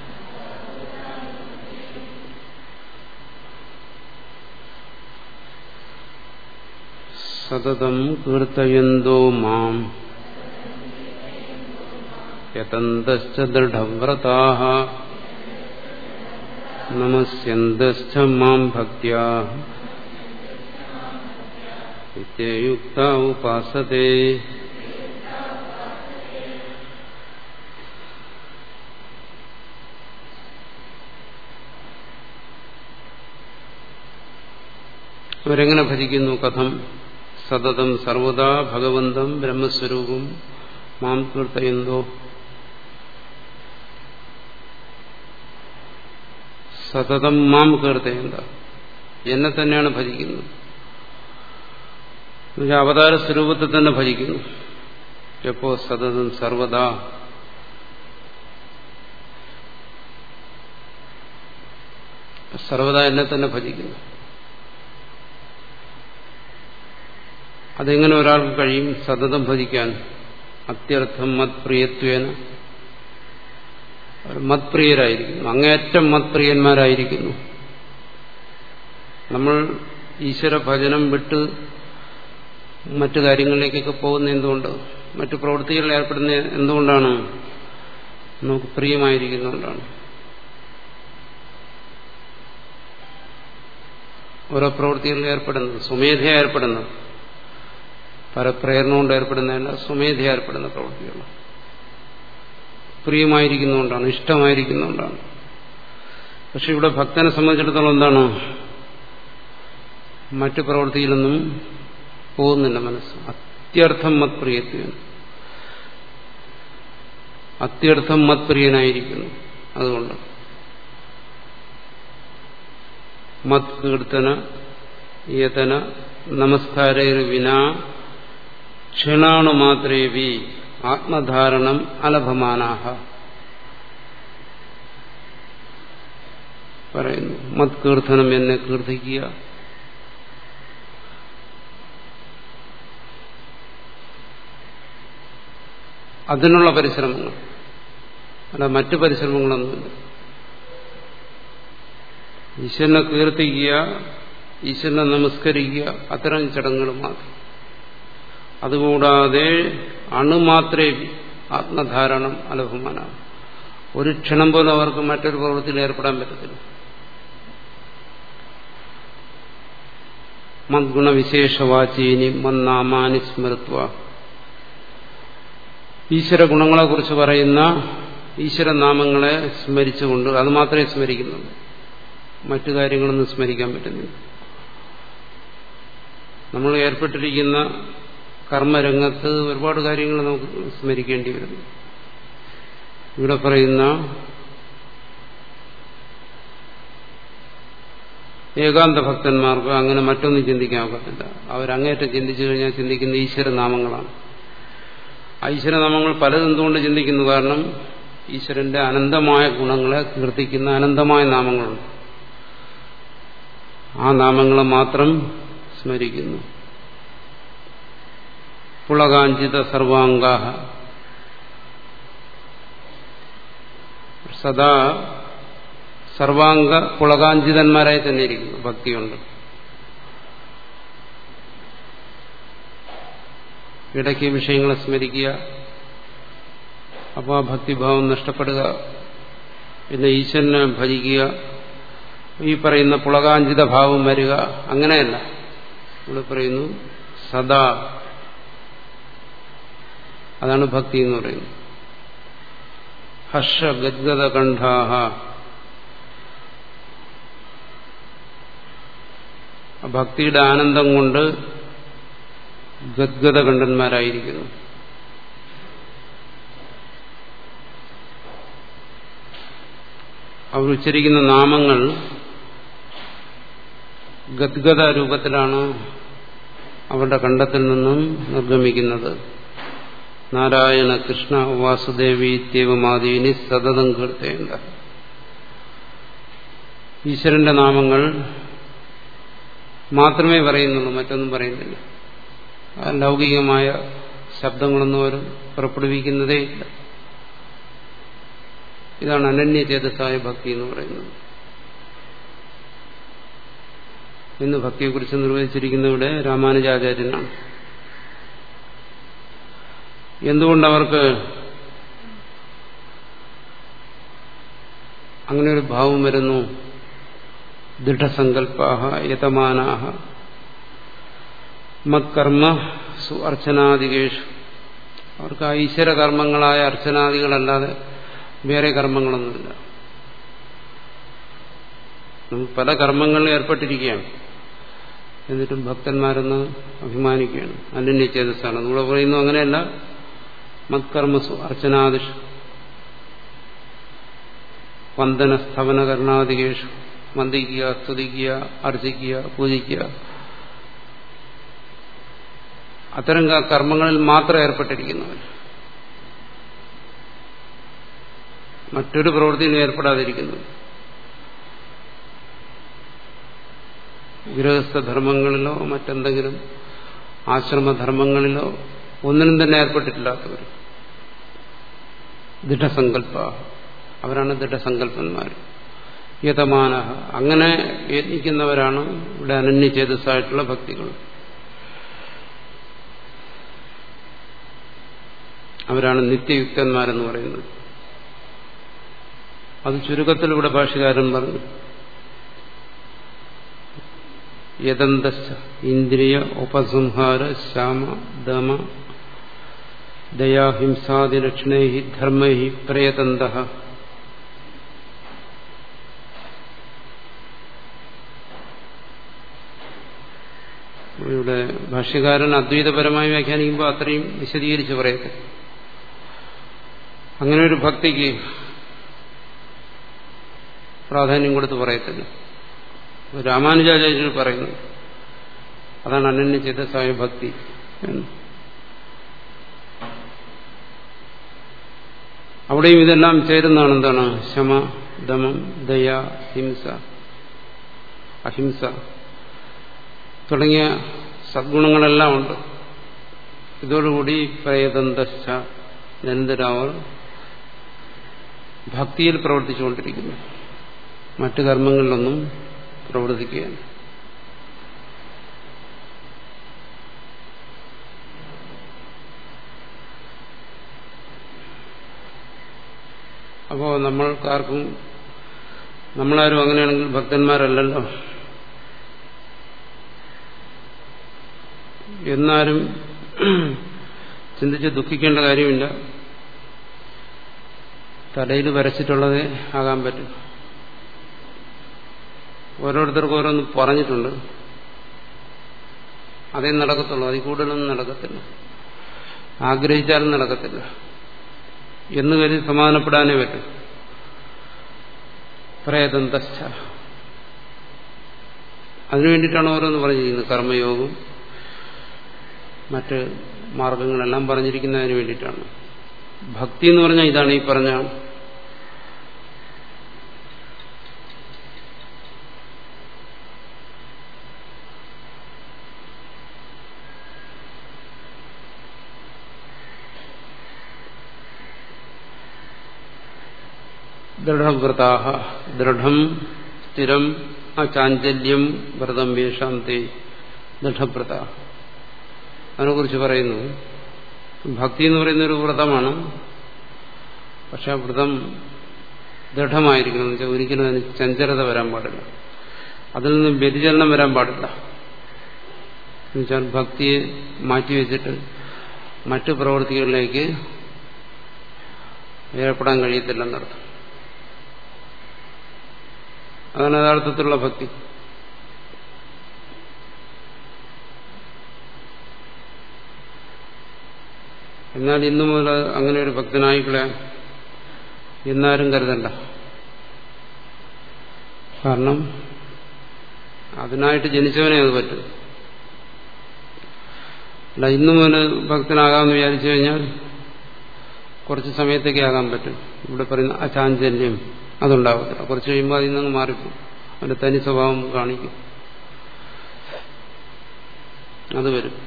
സതതം കീർത്തയന്തോ മാം യതന്തശ്ച ദൃഢവ്രതാഃ നമസ്യന്തശ്ച മാം ഭക്ത്യാ നിത്യയുക്ത ഉപാസത്തെ അവരെങ്ങനെ ഭജിക്കുന്നു കഥം സതതം സർവദാ ഭഗവന്തം ബ്രഹ്മസ്വരൂപം മാം കീർത്തയന്തോ സതതം മാം കീർത്തയന്ത എന്നെ തന്നെയാണ് ഭജിക്കുന്നത് അവതാര സ്വരൂപത്തെ തന്നെ ഭജിക്കുന്നു എപ്പോ സതതം സർവദാ സർവദാ എന്നെ തന്നെ ഭജിക്കുന്നു അതെങ്ങനെ ഒരാൾക്ക് കഴിയും സതതം ഭജിക്കാൻ അത്യർത്ഥം മത്പ്രിയത്വേന അവർ മത്പ്രിയരായിരിക്കുന്നു അങ്ങേയറ്റം മത്പ്രിയന്മാരായിരിക്കുന്നു നമ്മൾ ഈശ്വര ഭജനം വിട്ട് മറ്റു കാര്യങ്ങളിലേക്കൊക്കെ പോകുന്ന എന്തുകൊണ്ട് മറ്റു പ്രവൃത്തികളിൽ ഏർപ്പെടുന്ന എന്തുകൊണ്ടാണ് നമുക്ക് പ്രിയമായിരിക്കുന്നതുകൊണ്ടാണ് ഓരോ പ്രവൃത്തികളിൽ ഏർപ്പെടുന്നത് സ്വമേധയ ഏർപ്പെടുന്നത് പരപ്രേരണ കൊണ്ട് ഏർപ്പെടുന്നതല്ല സ്വമേധയ ഏർപ്പെടുന്ന പ്രവൃത്തികൾ പ്രിയമായിരിക്കുന്നതുകൊണ്ടാണ് ഇഷ്ടമായിരിക്കുന്നതുകൊണ്ടാണ് പക്ഷെ ഇവിടെ ഭക്തനെ സംബന്ധിച്ചിടത്തോളം എന്താണ് മറ്റു പ്രവൃത്തിയിലൊന്നും പോകുന്നില്ല മനസ്സ് അത്യർത്ഥം മത്പ്രിയത്വം അത്യർത്ഥം മത്പ്രിയനായിരിക്കുന്നു അതുകൊണ്ട് മത് കീർത്തന യതന നമസ്കാരേർ വിനാ ക്ഷണാണു മാത്രേവി ആത്മധാരണം അലഭമാനാഹ പറയുന്നു മത് കീർത്തനം എന്നെ കീർത്തിക്കുക അതിനുള്ള പരിശ്രമങ്ങൾ അല്ല മറ്റു പരിശ്രമങ്ങളൊന്നുമില്ല ഈശ്വരനെ കീർത്തിക്കുക ഈശ്വരനെ നമസ്കരിക്കുക അത്തരം ചടങ്ങുകൾ മാത്രം അതുകൂടാതെ അണുമാത്രേ ആത്മധാരണം അലഭമാനാണ് ഒരു ക്ഷണം പോലും അവർക്ക് മറ്റൊരു പ്രവൃത്തിയിൽ ഏർപ്പെടാൻ പറ്റത്തില്ല മദ്ഗുണവിശേഷവാചീനി മന്നാമാനി സ്മൃത്വ ഈശ്വര ഗുണങ്ങളെക്കുറിച്ച് പറയുന്ന ഈശ്വരനാമങ്ങളെ സ്മരിച്ചുകൊണ്ട് അത് മാത്രമേ സ്മരിക്കുന്നുള്ളൂ മറ്റു കാര്യങ്ങളൊന്നും സ്മരിക്കാൻ പറ്റുന്നില്ല നമ്മൾ ഏർപ്പെട്ടിരിക്കുന്ന കർമ്മരംഗത്ത് ഒരുപാട് കാര്യങ്ങൾ നമുക്ക് സ്മരിക്കേണ്ടി വരുന്നു ഇവിടെ പറയുന്ന ഏകാന്ത ഭക്തന്മാർക്ക് അങ്ങനെ മറ്റൊന്നും ചിന്തിക്കാൻ ഒക്കത്തില്ല അവരങ്ങേറ്റം ചിന്തിച്ചു കഴിഞ്ഞാൽ ചിന്തിക്കുന്ന ഈശ്വരനാമങ്ങളാണ് ഈശ്വരനാമങ്ങൾ പലതെന്തുകൊണ്ട് ചിന്തിക്കുന്നു കാരണം ഈശ്വരന്റെ അനന്തമായ ഗുണങ്ങളെ കീർത്തിക്കുന്ന അനന്തമായ നാമങ്ങളുണ്ട് ആ നാമങ്ങളെ മാത്രം സ്മരിക്കുന്നു പുളകാഞ്ചിത സർവാംഗാഹ സദാ സർവാംഗ പുളകാഞ്ചിതന്മാരായി തന്നെ ഇരിക്കുന്നു ഭക്തിയുണ്ട് ഇടയ്ക്ക് വിഷയങ്ങളെ സ്മരിക്കുക അപ്പോൾ ആ ഭക്തിഭാവം നഷ്ടപ്പെടുക പിന്നെ ഈശ്വരനെ ഭജിക്കുക ഈ പറയുന്ന പുളകാഞ്ചിത ഭാവം വരിക അങ്ങനെയല്ല ഇവിടെ പറയുന്നു സദാ അതാണ് ഭക്തി എന്ന് പറയുന്നത് ഹർഷ ഗദ്ഗത കണ്ഠാഹ ഭക്തിയുടെ ആനന്ദം കൊണ്ട് ഗദ്ഗത കണ്ഠന്മാരായിരിക്കുന്നു അവർ ഉച്ചരിക്കുന്ന നാമങ്ങൾ ഗദ്ഗത രൂപത്തിലാണ് അവരുടെ കണ്ഠത്തിൽ നിന്നും നിർഗമിക്കുന്നത് നാരായണ കൃഷ്ണ വാസുദേവി ഇത്യവമാദീനി സതതം കീർത്തേണ്ട ഈശ്വരന്റെ നാമങ്ങൾ മാത്രമേ പറയുന്നുള്ളൂ മറ്റൊന്നും പറയുന്നില്ല ലൗകികമായ ശബ്ദങ്ങളൊന്നും അവർ പുറപ്പെടുവിക്കുന്നതേ ഇല്ല ഇതാണ് അനന്യചേതസായ ഭക്തി എന്ന് പറയുന്നത് ഇന്ന് ഭക്തിയെക്കുറിച്ച് നിർവഹിച്ചിരിക്കുന്ന ഇവിടെ രാമാനുജാചാര്യനാണ് എന്തുകൊണ്ടവർക്ക് അങ്ങനെ ഒരു ഭാവം വരുന്നു ദൃഢസങ്കല്പാഹ യതമാനാഹ മത്കർമ്മ സു അർച്ചനാദികേഷു അവർക്ക് ഈശ്വര കർമ്മങ്ങളായ അർച്ചനാദികളല്ലാതെ വേറെ കർമ്മങ്ങളൊന്നുമില്ല നമ്മൾ പല കർമ്മങ്ങളിൽ ഏർപ്പെട്ടിരിക്കുകയാണ് എന്നിട്ടും ഭക്തന്മാരെന്ന് അഭിമാനിക്കുകയാണ് അനന്യ ചേതസ്സാണ് നമ്മൾ പറയുന്നു അങ്ങനെയല്ല മത്കർമ്മസു അർച്ചനാദിഷു വന്ദന സ്ഥവന കർണാദികേഷു വന്ദിക്കുക സ്തുതിക്കുക അർച്ചിക്കുക പൂജിക്കുക അത്തരം കർമ്മങ്ങളിൽ മാത്രം ഏർപ്പെട്ടിരിക്കുന്നവർ മറ്റൊരു പ്രവൃത്തിയിലും ഏർപ്പെടാതിരിക്കുന്നു ഗൃഹസ്ഥധർമ്മങ്ങളിലോ മറ്റെന്തെങ്കിലും ആശ്രമധർമ്മങ്ങളിലോ ഒന്നിനും തന്നെ ഏർപ്പെട്ടിട്ടില്ലാത്തവർ ദൃഢസങ്കല്പ അവരാണ് ദൃഢസങ്കല്പന്മാർ യതമാന അങ്ങനെ യത്നിക്കുന്നവരാണ് ഇവിടെ അനന്യചേതസ്സായിട്ടുള്ള ഭക്തികൾ അവരാണ് നിത്യയുക്തന്മാരെന്ന് പറയുന്നത് അത് ചുരുക്കത്തിൽ ഇവിടെ ഭാഷകാരൻ പറഞ്ഞു യദന്ത ഇന്ദ്രിയ ഉപസംഹാര ശ്യാമ ദമ ദയാഹിംസാദിലക്ഷണൈ ധർമ്മൈ പ്രയതന്ത ഇവിടെ ഭാഷ്യകാരൻ അദ്വൈതപരമായി വ്യാഖ്യാനിക്കുമ്പോൾ അത്രയും വിശദീകരിച്ച് പറയട്ടെ അങ്ങനെ ഒരു ഭക്തിക്ക് പ്രാധാന്യം കൊടുത്ത് പറയത്തില്ല രാമാനുജാചാര്യർ പറയുന്നു അതാണ് അനന്യ ചേതസായ ഭക്തി എന്ന് അവിടെയും ഇതെല്ലാം ചേരുന്നതാണ് എന്താണ് ശമ ദമം ദയ ഹിംസ അഹിംസ തുടങ്ങിയ സദ്ഗുണങ്ങളെല്ലാം ഉണ്ട് ഇതോടുകൂടി പ്രയതന്തശ്ച നിരന്തരം അവർ ഭക്തിയിൽ പ്രവർത്തിച്ചുകൊണ്ടിരിക്കുന്നു മറ്റു കർമ്മങ്ങളിലൊന്നും പ്രവർത്തിക്കുകയാണ് അപ്പോൾ നമ്മൾക്കാർക്കും നമ്മളാരും അങ്ങനെയാണെങ്കിൽ ഭക്തന്മാരല്ലല്ലോ എന്നാലും ചിന്തിച്ച് ദുഃഖിക്കേണ്ട കാര്യമില്ല തലയിൽ വരച്ചിട്ടുള്ളതേ ആകാൻ പറ്റും ഓരോരുത്തർക്കും ഓരോന്ന് പറഞ്ഞിട്ടുണ്ട് അതേ നടക്കത്തുള്ളൂ അതിൽ കൂടുതലൊന്നും നടക്കത്തില്ല ആഗ്രഹിച്ചാലും നടക്കത്തില്ല എന്ന് കരുതി സമാധാനപ്പെടാനേ പറ്റും പ്രേതന്തസ്ഥ അതിനു വേണ്ടിയിട്ടാണ് ഓരോന്ന് പറഞ്ഞിരിക്കുന്നത് കർമ്മയോഗം മറ്റ് മാർഗങ്ങളെല്ലാം പറഞ്ഞിരിക്കുന്നതിന് വേണ്ടിയിട്ടാണ് ഭക്തി എന്ന് പറഞ്ഞാൽ ഇതാണ് ഈ പറഞ്ഞ ദൃഢവ്രതാഹ ദൃഢം സ്ഥിരം അചാഞ്ചല്യം വ്രതം വേഷാം തേ ദൃഢവ്രത അതിനെക്കുറിച്ച് പറയുന്നു ഭക്തി എന്ന് പറയുന്ന ഒരു വ്രതമാണ് പക്ഷെ ആ വ്രതം ദൃഢമായിരിക്കണം എന്ന് വെച്ചാൽ ഒരിക്കലും അതിന് ചഞ്ചലത വരാൻ പാടില്ല അതിൽ നിന്ന് വ്യതിചലനം വരാൻ പാടില്ല എന്നുവെച്ചാൽ ഭക്തിയെ മാറ്റിവെച്ചിട്ട് മറ്റു പ്രവൃത്തികളിലേക്ക് ഏർപ്പെടാൻ കഴിയത്തില്ലെന്നർത്ഥം അതാണ് യഥാർത്ഥത്തിലുള്ള ഭക്തി എന്നാൽ ഇന്നു മുതൽ അങ്ങനെ ഒരു ഭക്തനായിക്കളെ എന്നാരും കരുതണ്ട കാരണം അതിനായിട്ട് ജനിച്ചവനെ അത് പറ്റും അല്ല ഇന്നു മുതൽ ഭക്തനാകാമെന്ന് വിചാരിച്ചു കഴിഞ്ഞാൽ കുറച്ച് സമയത്തേക്ക് ആകാൻ പറ്റും ഇവിടെ പറയുന്ന അചാഞ്ചല്യം അതുണ്ടാവത്തില്ല കുറച്ച് കഴിയുമ്പോൾ അതിൽ നിന്ന് മാറിപ്പോകും അവന്റെ തനി സ്വഭാവം കാണിക്കും അത് വരും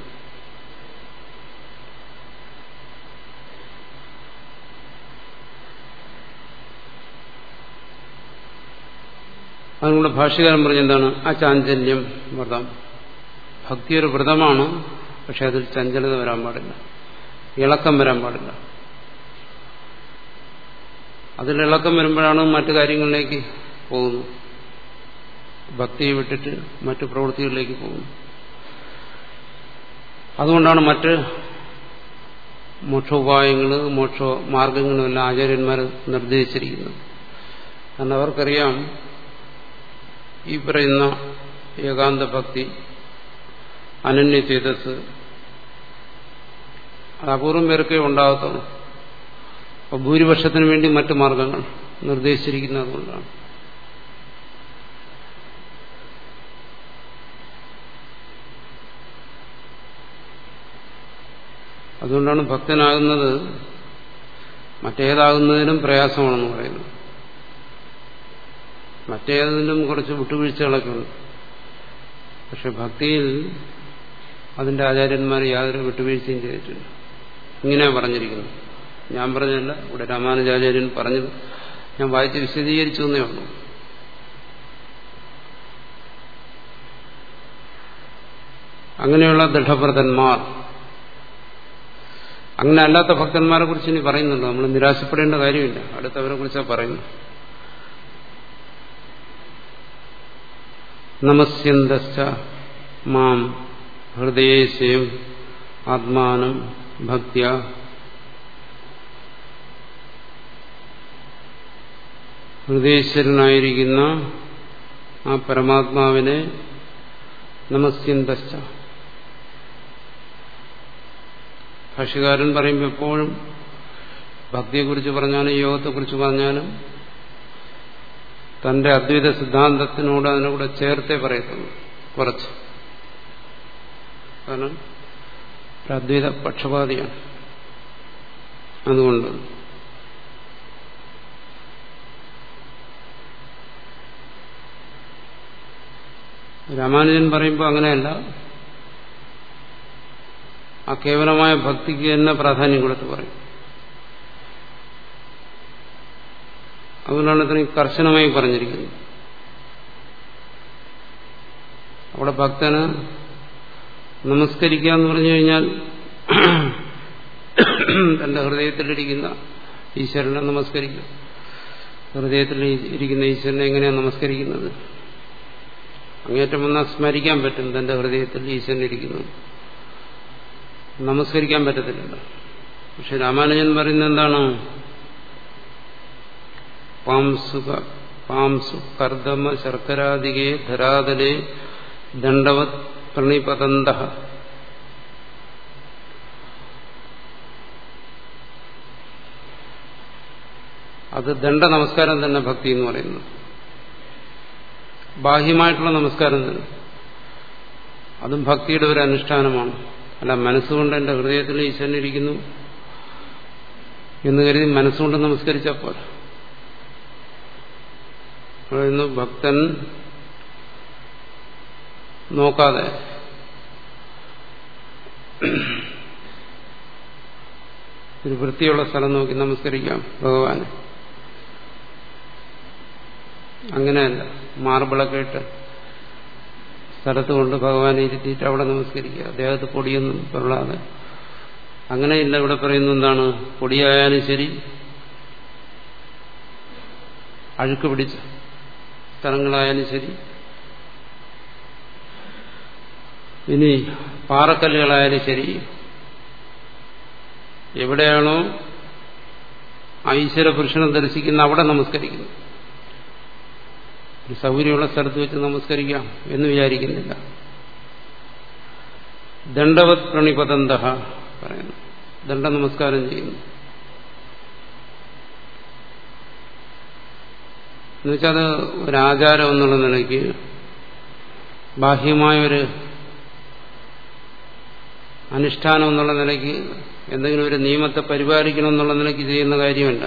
അതിനുള്ള ഭാഷ്യകാരൻ പറഞ്ഞ എന്താണ് ആ ചാഞ്ചല്യം വ്രതം ഭക്തി ഒരു വ്രതമാണ് പക്ഷെ അതിൽ ചഞ്ചലത വരാൻ പാടില്ല ഇളക്കം വരാൻ പാടില്ല അതിൽ ഇളക്കം വരുമ്പോഴാണ് മറ്റു കാര്യങ്ങളിലേക്ക് പോകുന്നു ഭക്തിയെ വിട്ടിട്ട് മറ്റു പ്രവൃത്തികളിലേക്ക് പോകുന്നു അതുകൊണ്ടാണ് മറ്റ് മോക്ഷോപായങ്ങൾ മോക്ഷ മാർഗങ്ങളും എല്ലാം ആചാര്യന്മാർ നിർദ്ദേശിച്ചിരിക്കുന്നത് കാരണം അവർക്കറിയാം ഈ പറയുന്ന ഏകാന്ത ഭക്തി അനന്യ ചേതസ് അത് അപൂർവം പേർക്കേ ഉണ്ടാകത്തുള്ളൂ അപ്പോൾ ഭൂരിപക്ഷത്തിന് വേണ്ടി മറ്റു മാർഗങ്ങൾ നിർദ്ദേശിച്ചിരിക്കുന്നത് അതുകൊണ്ടാണ് അതുകൊണ്ടാണ് ഭക്തനാകുന്നത് മറ്റേതാകുന്നതിനും പ്രയാസമാണെന്ന് പറയുന്നത് മറ്റേതിനും കുറച്ച് വിട്ടുവീഴ്ചകളൊക്കെ ഉണ്ട് പക്ഷെ ഭക്തിയിൽ അതിന്റെ ആചാര്യന്മാർ യാതൊരു വിട്ടുവീഴ്ചയും ചെയ്തിട്ടില്ല ഇങ്ങനെയാണ് പറഞ്ഞിരിക്കുന്നത് ഞാൻ പറഞ്ഞല്ല ഇവിടെ രാമാനുജാചാര്യൻ പറഞ്ഞത് ഞാൻ വായിച്ച് വിശദീകരിച്ചു എന്നേ ഉള്ളൂ അങ്ങനെയുള്ള ദൃഢഭ്രതന്മാർ അങ്ങനെ അല്ലാത്ത ഭക്തന്മാരെ കുറിച്ച് ഇനി പറയുന്നുണ്ട് നമ്മൾ നിരാശപ്പെടേണ്ട കാര്യമില്ല അടുത്തവരെ കുറിച്ചാണ് പറയുന്നത് നമസ്യന്തശ്ച മാം ഹൃദയേശയം ആത്മാനം ഭക്തിയ ഹൃദയേശ്വരനായിരിക്കുന്ന ആ പരമാത്മാവിനെ നമസ്യന്തശ്ച ഭാഷ്യകാരൻ പറയുമ്പോൾ എപ്പോഴും ഭക്തിയെക്കുറിച്ച് പറഞ്ഞാലും യോഗത്തെക്കുറിച്ച് പറഞ്ഞാലും തന്റെ അദ്വൈത സിദ്ധാന്തത്തിനോട് അതിനെ കൂടെ ചേർത്തേ പറയത്തുള്ളൂ കുറച്ച് കാരണം ഒരു അദ്വൈത പക്ഷപാതിയാണ് അതുകൊണ്ട് രാമാനുജൻ പറയുമ്പോൾ അങ്ങനെയല്ല ആ കേവലമായ ഭക്തിക്ക് തന്നെ പ്രാധാന്യം കൊടുത്ത് പറയും അതുകൊണ്ടാണ് ഇത്രയും കർശനമായി പറഞ്ഞിരിക്കുന്നത് അവിടെ ഭക്തന് നമസ്കരിക്കുക എന്ന് പറഞ്ഞു കഴിഞ്ഞാൽ തന്റെ ഹൃദയത്തിലിരിക്കുന്ന ഈശ്വരനെ നമസ്കരിക്കുക ഹൃദയത്തിൽ ഇരിക്കുന്ന ഈശ്വരനെ എങ്ങനെയാണ് നമസ്കരിക്കുന്നത് അങ്ങേറ്റം വന്നാൽ സ്മരിക്കാൻ പറ്റും തന്റെ ഹൃദയത്തിൽ ഈശ്വരൻ ഇരിക്കുന്നു നമസ്കരിക്കാൻ പറ്റത്തില്ലല്ലോ പക്ഷെ രാമാനുജൻ പറയുന്നത് എന്താണ് പാംസുക പാംസു കർദമ ശർക്കരാദികെ ധരാതലെ ദണ്ഡവത് പ്രണിപതന്ത അത് ദണ്ഡ നമസ്കാരം തന്നെ ഭക്തി എന്ന് പറയുന്നു ബാഹ്യമായിട്ടുള്ള നമസ്കാരം തന്നെ അതും ഭക്തിയുടെ ഒരു അനുഷ്ഠാനമാണ് അല്ല മനസ്സുകൊണ്ട് എന്റെ ഹൃദയത്തിൽ ഈശ്വരനിരിക്കുന്നു എന്ന് കരുതി മനസ്സുകൊണ്ട് നമസ്കരിച്ചാൽ പോലെ പറയുന്നു ഭക്തൻ നോക്കാതെ ഒരു വൃത്തിയുള്ള സ്ഥലം നോക്കി നമസ്കരിക്കാം ഭഗവാന് അങ്ങനെയല്ല മാർബിളൊക്കെ ഇട്ട് സ്ഥലത്ത് കൊണ്ട് ഭഗവാനെ ഇരുത്തിയിട്ട് അവിടെ നമസ്കരിക്കുക അദ്ദേഹത്തെ പൊടിയൊന്നും കൊള്ളാതെ അങ്ങനെയില്ല ഇവിടെ പറയുന്നത് എന്താണ് പൊടിയായാലും ശരി അഴുക്ക് പിടിച്ച സ്ഥലങ്ങളായാലും ശരി ഇനി പാറക്കല്ലുകളായാലും ശരി എവിടെയാണോ ഐശ്വര പുരുഷനെ ദർശിക്കുന്ന അവിടെ നമസ്കരിക്കുന്നു ഒരു സൗകര്യമുള്ള സ്ഥലത്ത് വെച്ച് നമസ്കരിക്കാം എന്ന് വിചാരിക്കുന്നില്ല ദണ്ഡവത് പ്രണിപതന്ത പറയുന്നു ദണ്ഡ നമസ്കാരം ചെയ്യുന്നു എന്നുവെച്ചാൽ അത് ഒരാചാരം എന്നുള്ള നിലയ്ക്ക് ബാഹ്യമായൊരു അനുഷ്ഠാനം എന്നുള്ള നിലയ്ക്ക് എന്തെങ്കിലും ഒരു നിയമത്തെ പരിപാലിക്കണം എന്നുള്ള നിലയ്ക്ക് ചെയ്യുന്ന കാര്യമല്ല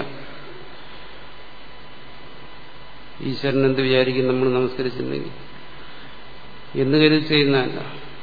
ഈശ്വരൻ എന്ത് വിചാരിക്കും നമ്മൾ നമസ്കരിച്ചിട്ടുണ്ടെങ്കിൽ എന്ന് കരുതി ചെയ്യുന്നതല്ല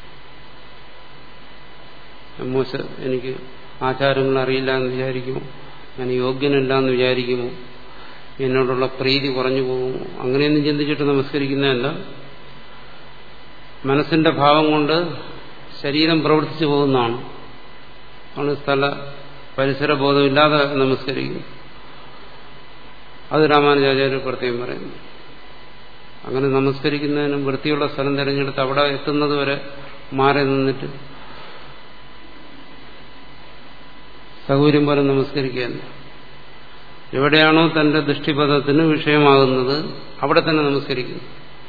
മോശ എനിക്ക് ആചാരങ്ങൾ അറിയില്ല എന്ന് വിചാരിക്കുമോ ഞാൻ യോഗ്യനല്ല എന്ന് വിചാരിക്കുമോ എന്നോടുള്ള പ്രീതി കുറഞ്ഞു പോകുമോ അങ്ങനെയൊന്നും ചിന്തിച്ചിട്ട് നമസ്കരിക്കുന്നതല്ല മനസ്സിന്റെ ഭാവം കൊണ്ട് ശരീരം പ്രവർത്തിച്ചു പോകുന്നതാണ് ആണ് സ്ഥല പരിസര ബോധമില്ലാതെ നമസ്കരിക്കുന്നു അത് രാമാനുജാചാര്യ പ്രത്യേകം പറയുന്നു അങ്ങനെ നമസ്കരിക്കുന്നതിനും വൃത്തിയുള്ള സ്ഥലം തിരഞ്ഞെടുത്ത് അവിടെ എത്തുന്നത് വരെ മാറി നിന്നിട്ട് സൗകര്യം പോലെ നമസ്കരിക്കുകയല്ല എവിടെയാണോ തന്റെ ദൃഷ്ടിപഥത്തിന് വിഷയമാകുന്നത് അവിടെ തന്നെ നമസ്കരിക്കുന്നു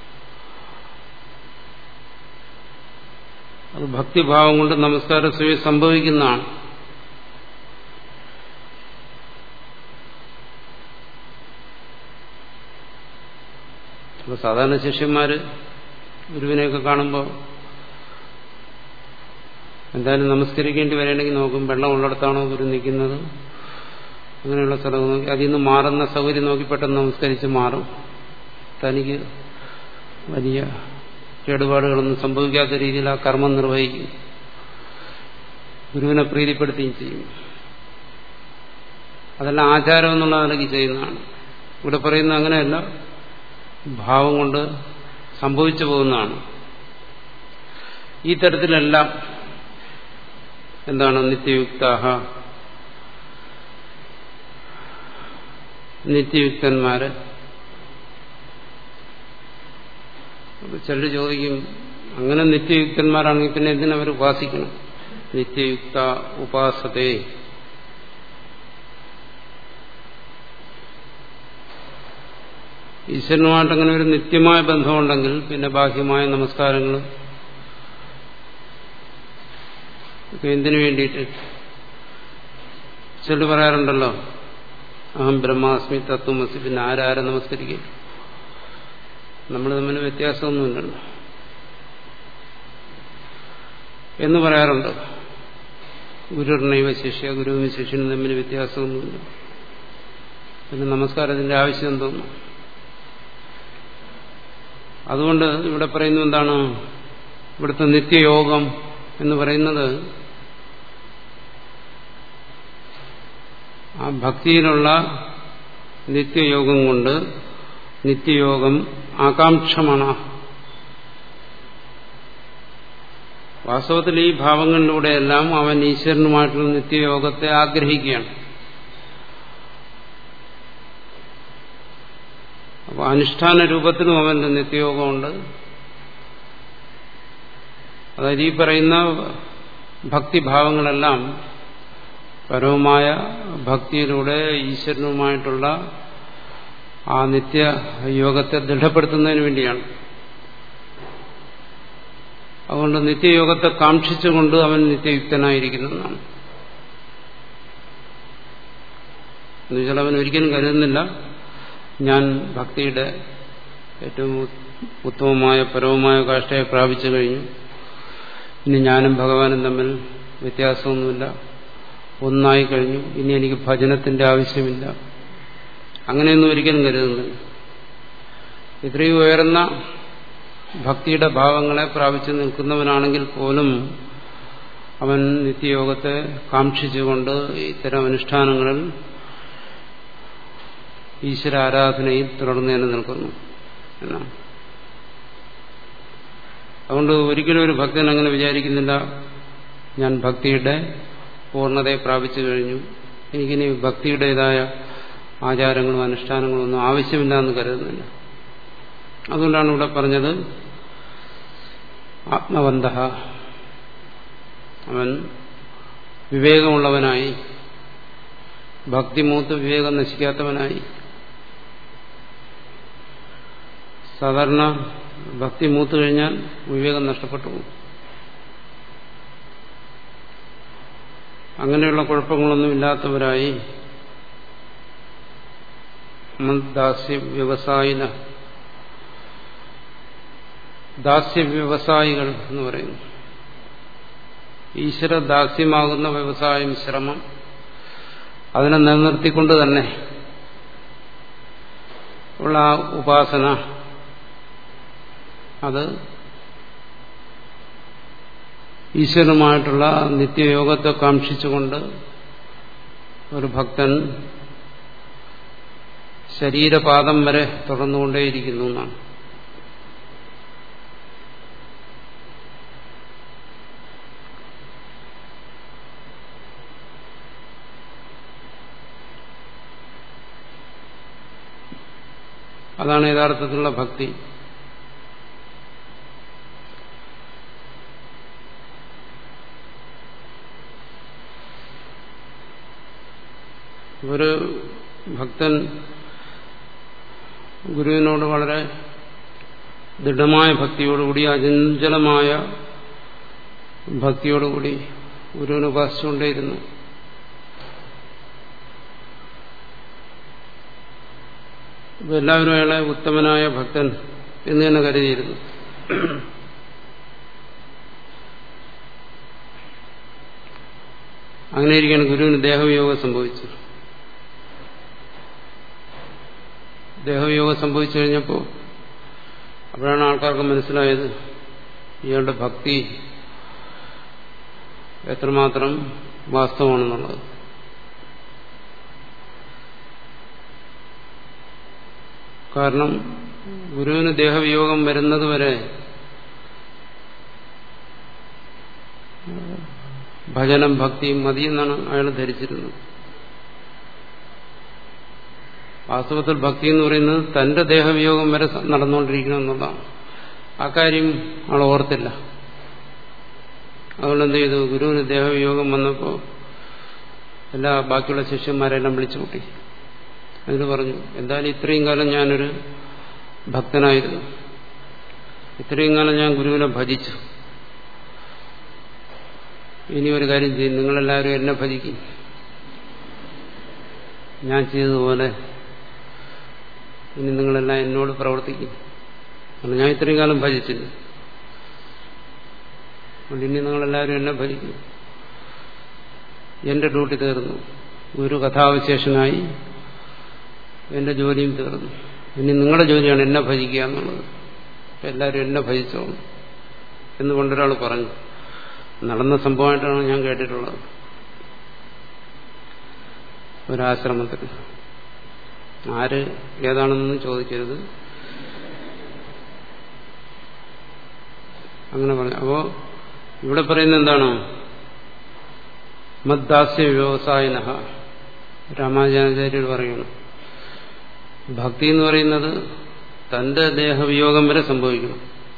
അത് ഭക്തിഭാവം കൊണ്ട് നമസ്കാരം സ്വയം സംഭവിക്കുന്നതാണ് അപ്പൊ സാധാരണ ശിഷ്യന്മാര് ഗുരുവിനെയൊക്കെ കാണുമ്പോൾ എന്തായാലും നമസ്കരിക്കേണ്ടി വരണമെങ്കിൽ നോക്കും വെള്ളം ഉള്ളിടത്താണോ ഗുരു നിൽക്കുന്നത് അങ്ങനെയുള്ള സ്ഥലം നോക്കി അതിൽ നിന്ന് മാറുന്ന സൗകര്യം നോക്കി പെട്ടെന്ന് നമസ്കരിച്ച് മാറും തനിക്ക് വലിയ കേടുപാടുകളൊന്നും സംഭവിക്കാത്ത രീതിയിൽ ആ കർമ്മം നിർവഹിക്കും ഗുരുവിനെ പ്രീതിപ്പെടുത്തുകയും ചെയ്യും അതെല്ലാം ആചാരം എന്നുള്ള നിലയ്ക്ക് ചെയ്യുന്നതാണ് ഇവിടെ പറയുന്നത് അങ്ങനെയല്ല ഭാവം കൊണ്ട് സംഭവിച്ചു പോകുന്നതാണ് ഈ തരത്തിലെല്ലാം എന്താണ് നിത്യയുക്താഹ നിത്യയുക്തന്മാര് ചിലർ ചോദിക്കും അങ്ങനെ നിത്യയുക്തന്മാരാണെങ്കിൽ പിന്നെ എന്തിനവർ ഉപാസിക്കണം നിത്യയുക്ത ഉപാസത്തെ ഈശ്വരനുമായിട്ട് അങ്ങനെ ഒരു നിത്യമായ ബന്ധമുണ്ടെങ്കിൽ പിന്നെ ബാഹ്യമായ നമസ്കാരങ്ങൾ എന്തിനു വേണ്ടിയിട്ട് ചിലർ പറയാറുണ്ടല്ലോ അഹം ബ്രഹ്മാസ്മി തത്വമസി പിന്നെ ആരാരെ നമസ്കരിക്കും നമ്മൾ തമ്മിൽ വ്യത്യാസമൊന്നുമില്ലല്ലോ എന്ന് പറയാറുണ്ട് ഗുരുർണൈവ ശിഷ്യ ഗുരുവും ശിഷ്യനും തമ്മിൽ വ്യത്യാസമൊന്നുമില്ല പിന്നെ നമസ്കാരത്തിന്റെ ആവശ്യം എന്തോന്നു അതുകൊണ്ട് ഇവിടെ പറയുന്നത് എന്താണ് ഇവിടുത്തെ നിത്യയോഗം എന്ന് പറയുന്നത് ആ ഭക്തിയിലുള്ള നിത്യയോഗം കൊണ്ട് നിത്യയോഗം ആകാംക്ഷമാണ് വാസ്തവത്തിൽ ഈ ഭാവങ്ങളിലൂടെയെല്ലാം അവൻ ഈശ്വരനുമായിട്ടുള്ള നിത്യയോഗത്തെ ആഗ്രഹിക്കുകയാണ് അപ്പോൾ അനുഷ്ഠാന രൂപത്തിലും അവന്റെ നിത്യയോഗമുണ്ട് അതായത് ഈ പറയുന്ന ഭക്തിഭാവങ്ങളെല്ലാം പരവുമായ ഭക്തിയിലൂടെ ഈശ്വരനുമായിട്ടുള്ള ആ നിത്യയോഗത്തെ ദൃഢപ്പെടുത്തുന്നതിന് വേണ്ടിയാണ് അതുകൊണ്ട് നിത്യയോഗത്തെ കാക്ഷിച്ചുകൊണ്ട് അവൻ നിത്യയുക്തനായിരിക്കുന്നതാണ് എന്നുവെച്ചാൽ അവൻ ഒരിക്കലും കരുതുന്നില്ല ഞാൻ ഭക്തിയുടെ ഏറ്റവും ഉത്തമമായ പരവുമായ കാഷ്ടയെ പ്രാപിച്ചു കഴിഞ്ഞു ഇനി ഞാനും ഭഗവാനും തമ്മിൽ വ്യത്യാസമൊന്നുമില്ല ഒന്നായി കഴിഞ്ഞു ഇനി എനിക്ക് ഭജനത്തിന്റെ ആവശ്യമില്ല അങ്ങനെയൊന്നും ഒരിക്കലും കരുതുന്നില്ല ഇത്രയും ഉയർന്ന ഭക്തിയുടെ ഭാവങ്ങളെ പ്രാപിച്ചു നിൽക്കുന്നവനാണെങ്കിൽ പോലും അവൻ നിത്യയോഗത്തെ കാക്ഷിച്ചുകൊണ്ട് ഇത്തരം അനുഷ്ഠാനങ്ങളിൽ ഈശ്വര ആരാധനയിൽ തുടർന്ന് തന്നെ നിൽക്കുന്നു എന്നാണ് അതുകൊണ്ട് ഒരിക്കലും ഒരു ഭക്തൻ അങ്ങനെ വിചാരിക്കുന്നില്ല ഞാൻ ഭക്തിയുടെ പൂർണ്ണതയെ പ്രാപിച്ചു കഴിഞ്ഞു എനിക്കിനി ഭക്തിയുടേതായ ആചാരങ്ങളും അനുഷ്ഠാനങ്ങളും ഒന്നും ആവശ്യമില്ല എന്ന് കരുതുന്നില്ല അതുകൊണ്ടാണ് ഇവിടെ പറഞ്ഞത് ആത്മവന്ത അവൻ വിവേകമുള്ളവനായി ഭക്തിമൂത്ത് വിവേകം നശിക്കാത്തവനായി സാധാരണ ഭക്തി മൂത്തു കഴിഞ്ഞാൽ വിവേകം നഷ്ടപ്പെട്ടു പോകും അങ്ങനെയുള്ള കുഴപ്പങ്ങളൊന്നും ഇല്ലാത്തവരായി ദാസ്യ വ്യവസായിന ദാസ്യ വ്യവസായികൾ എന്ന് പറയുന്നു ഈശ്വര ദാസ്യമാകുന്ന വ്യവസായം ശ്രമം അതിനെ നിലനിർത്തിക്കൊണ്ട് തന്നെ ഉള്ള ആ ഉപാസന അത് ഈശ്വരനുമായിട്ടുള്ള നിത്യയോഗത്തെ കാക്ഷിച്ചുകൊണ്ട് ഒരു ഭക്തൻ ശരീരപാദം വരെ തുടർന്നുകൊണ്ടേയിരിക്കുന്നു എന്നാണ് അതാണ് യഥാർത്ഥത്തിലുള്ള ഭക്തി ഒരു ഭക്തൻ ഗുരുവിനോട് വളരെ ദൃഢമായ ഭക്തിയോടുകൂടി അചഞ്ചലമായ ഭക്തിയോടുകൂടി ഗുരുവിനെ ഉപാസിച്ചുകൊണ്ടേയിരുന്നു എല്ലാവരും അയാളെ ഉത്തമനായ ഭക്തൻ എന്ന് തന്നെ കരുതിയിരുന്നു അങ്ങനെ ഇരിക്കുകയാണ് ഗുരുവിന് ദേഹവിയോഗം സംഭവിച്ചു ദേഹവിയോഗം സംഭവിച്ചു കഴിഞ്ഞപ്പോൾ അപ്പോഴാണ് ആൾക്കാർക്ക് മനസ്സിലായത് ഇയാളുടെ ഭക്തി എത്രമാത്രം വാസ്തവമാണെന്നുള്ളത് കാരണം ഗുരുവിന് ദേഹവിയോഗം വരുന്നത് വരെ ഭജനം ഭക്തിയും മതിയെന്നാണ് അയാൾ ധരിച്ചിരുന്നത് വാസ്തവത്തിൽ ഭക്തി എന്ന് പറയുന്നത് തന്റെ ദേഹവിയോഗം വരെ നടന്നുകൊണ്ടിരിക്കണം എന്നുള്ളതാണ് ആ കാര്യം ആൾ ഓർത്തില്ല അതുകൊണ്ട് എന്ത് ചെയ്തു ഗുരുവിന് ദേഹവിയോഗം വന്നപ്പോൾ എല്ലാ ബാക്കിയുള്ള ശിഷ്യന്മാരെല്ലാം വിളിച്ചു കൂട്ടി അതിന് പറഞ്ഞു എന്തായാലും ഇത്രയും കാലം ഞാനൊരു ഭക്തനായിരുന്നു ഇത്രയും കാലം ഞാൻ ഗുരുവിനെ ഭജിച്ചു ഇനി ഒരു കാര്യം ചെയ്യും നിങ്ങളെല്ലാവരും എന്നെ ഭജിക്കും ഞാൻ ചെയ്തതുപോലെ ഇനി നിങ്ങളെല്ലാം എന്നോട് പ്രവർത്തിക്കും കാരണം ഞാൻ ഇത്രയും കാലം ഭജിച്ചില്ല അതുകൊണ്ട് ഇനി നിങ്ങളെല്ലാവരും എന്നെ ഭജിക്കും എന്റെ ഡ്യൂട്ടി തീർന്നു ഗുരു കഥാവിശേഷനായി എന്റെ ജോലിയും തീർന്നു ഇനി നിങ്ങളുടെ ജോലിയാണ് എന്നെ ഭജിക്കുക എന്നുള്ളത് എല്ലാവരും എന്നെ ഭജിച്ചോളും എന്ന് കൊണ്ടൊരാൾ പറഞ്ഞു നടന്ന സംഭവമായിട്ടാണ് ഞാൻ കേട്ടിട്ടുള്ളത് ഒരാശ്രമത്തിൽ ആര് ഏതാണെന്നൊന്നും ചോദിക്കരുത് അങ്ങനെ പറഞ്ഞു അപ്പോ ഇവിടെ പറയുന്നത് എന്താണ് മദ്ദാസ്യ വ്യവസായന രാമാചാര്യ പറയുന്നു ഭക്തി എന്ന് പറയുന്നത് തന്റെ ദേഹവിയോഗം വരെ സംഭവിക്കണം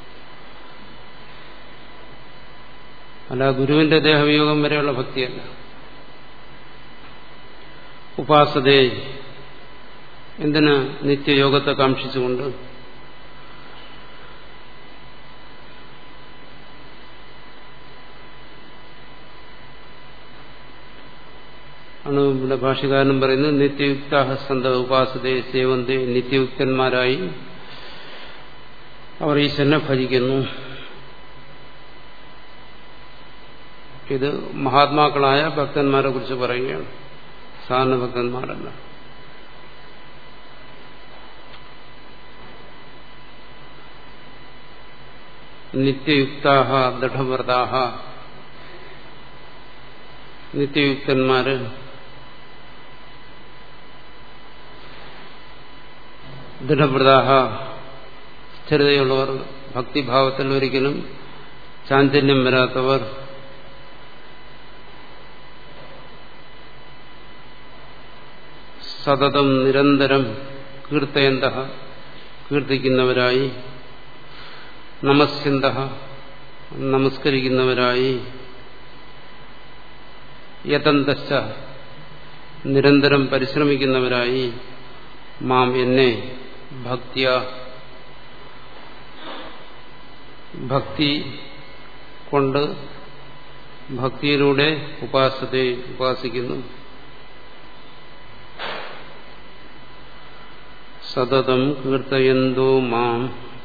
അല്ല ഗുരുവിന്റെ ദേഹവിയോഗം വരെയുള്ള ഭക്തിയല്ല ഉപാസതേ എന്തിന് നിത്യയോഗത്തെ കാക്ഷിച്ചുകൊണ്ട് ആണ് ഇവിടെ ഭാഷകാരനും പറയുന്നത് നിത്യയുക്ത സന്ത ഉപാസതയെ സേവന്തെ നിത്യയുക്തന്മാരായി അവർ ഈശ്വരനെ ഭജിക്കുന്നു ഇത് മഹാത്മാക്കളായ ഭക്തന്മാരെ കുറിച്ച് പറയുകയാണ് സാധാരണ ഭക്തന്മാരല്ല നിത്യയുക്താഹ ദൃഢവ്രതാഹ നിത്യയുക്തന്മാര് ദൃഢവ്രതാഹ സ്ഥിരതയുള്ളവർ ഭക്തിഭാവത്തിൽ ഒരിക്കലും ചാഞ്ചല്യം വരാത്തവർ സതതം നിരന്തരം കീർത്തയന്ത കീർത്തിക്കുന്നവരായി നമസ്യന്ത നമസ്കരിക്കുന്നവരായി യതന്തശ്ച നിരന്തരം പരിശ്രമിക്കുന്നവരായി മാം എന്നെ ഭക്തിയ ഭക്തി കൊണ്ട് ഭക്തിയിലൂടെ ഉപാസത്തെ ഉപാസിക്കുന്നു സതതം കീർത്തയന്തോ മാം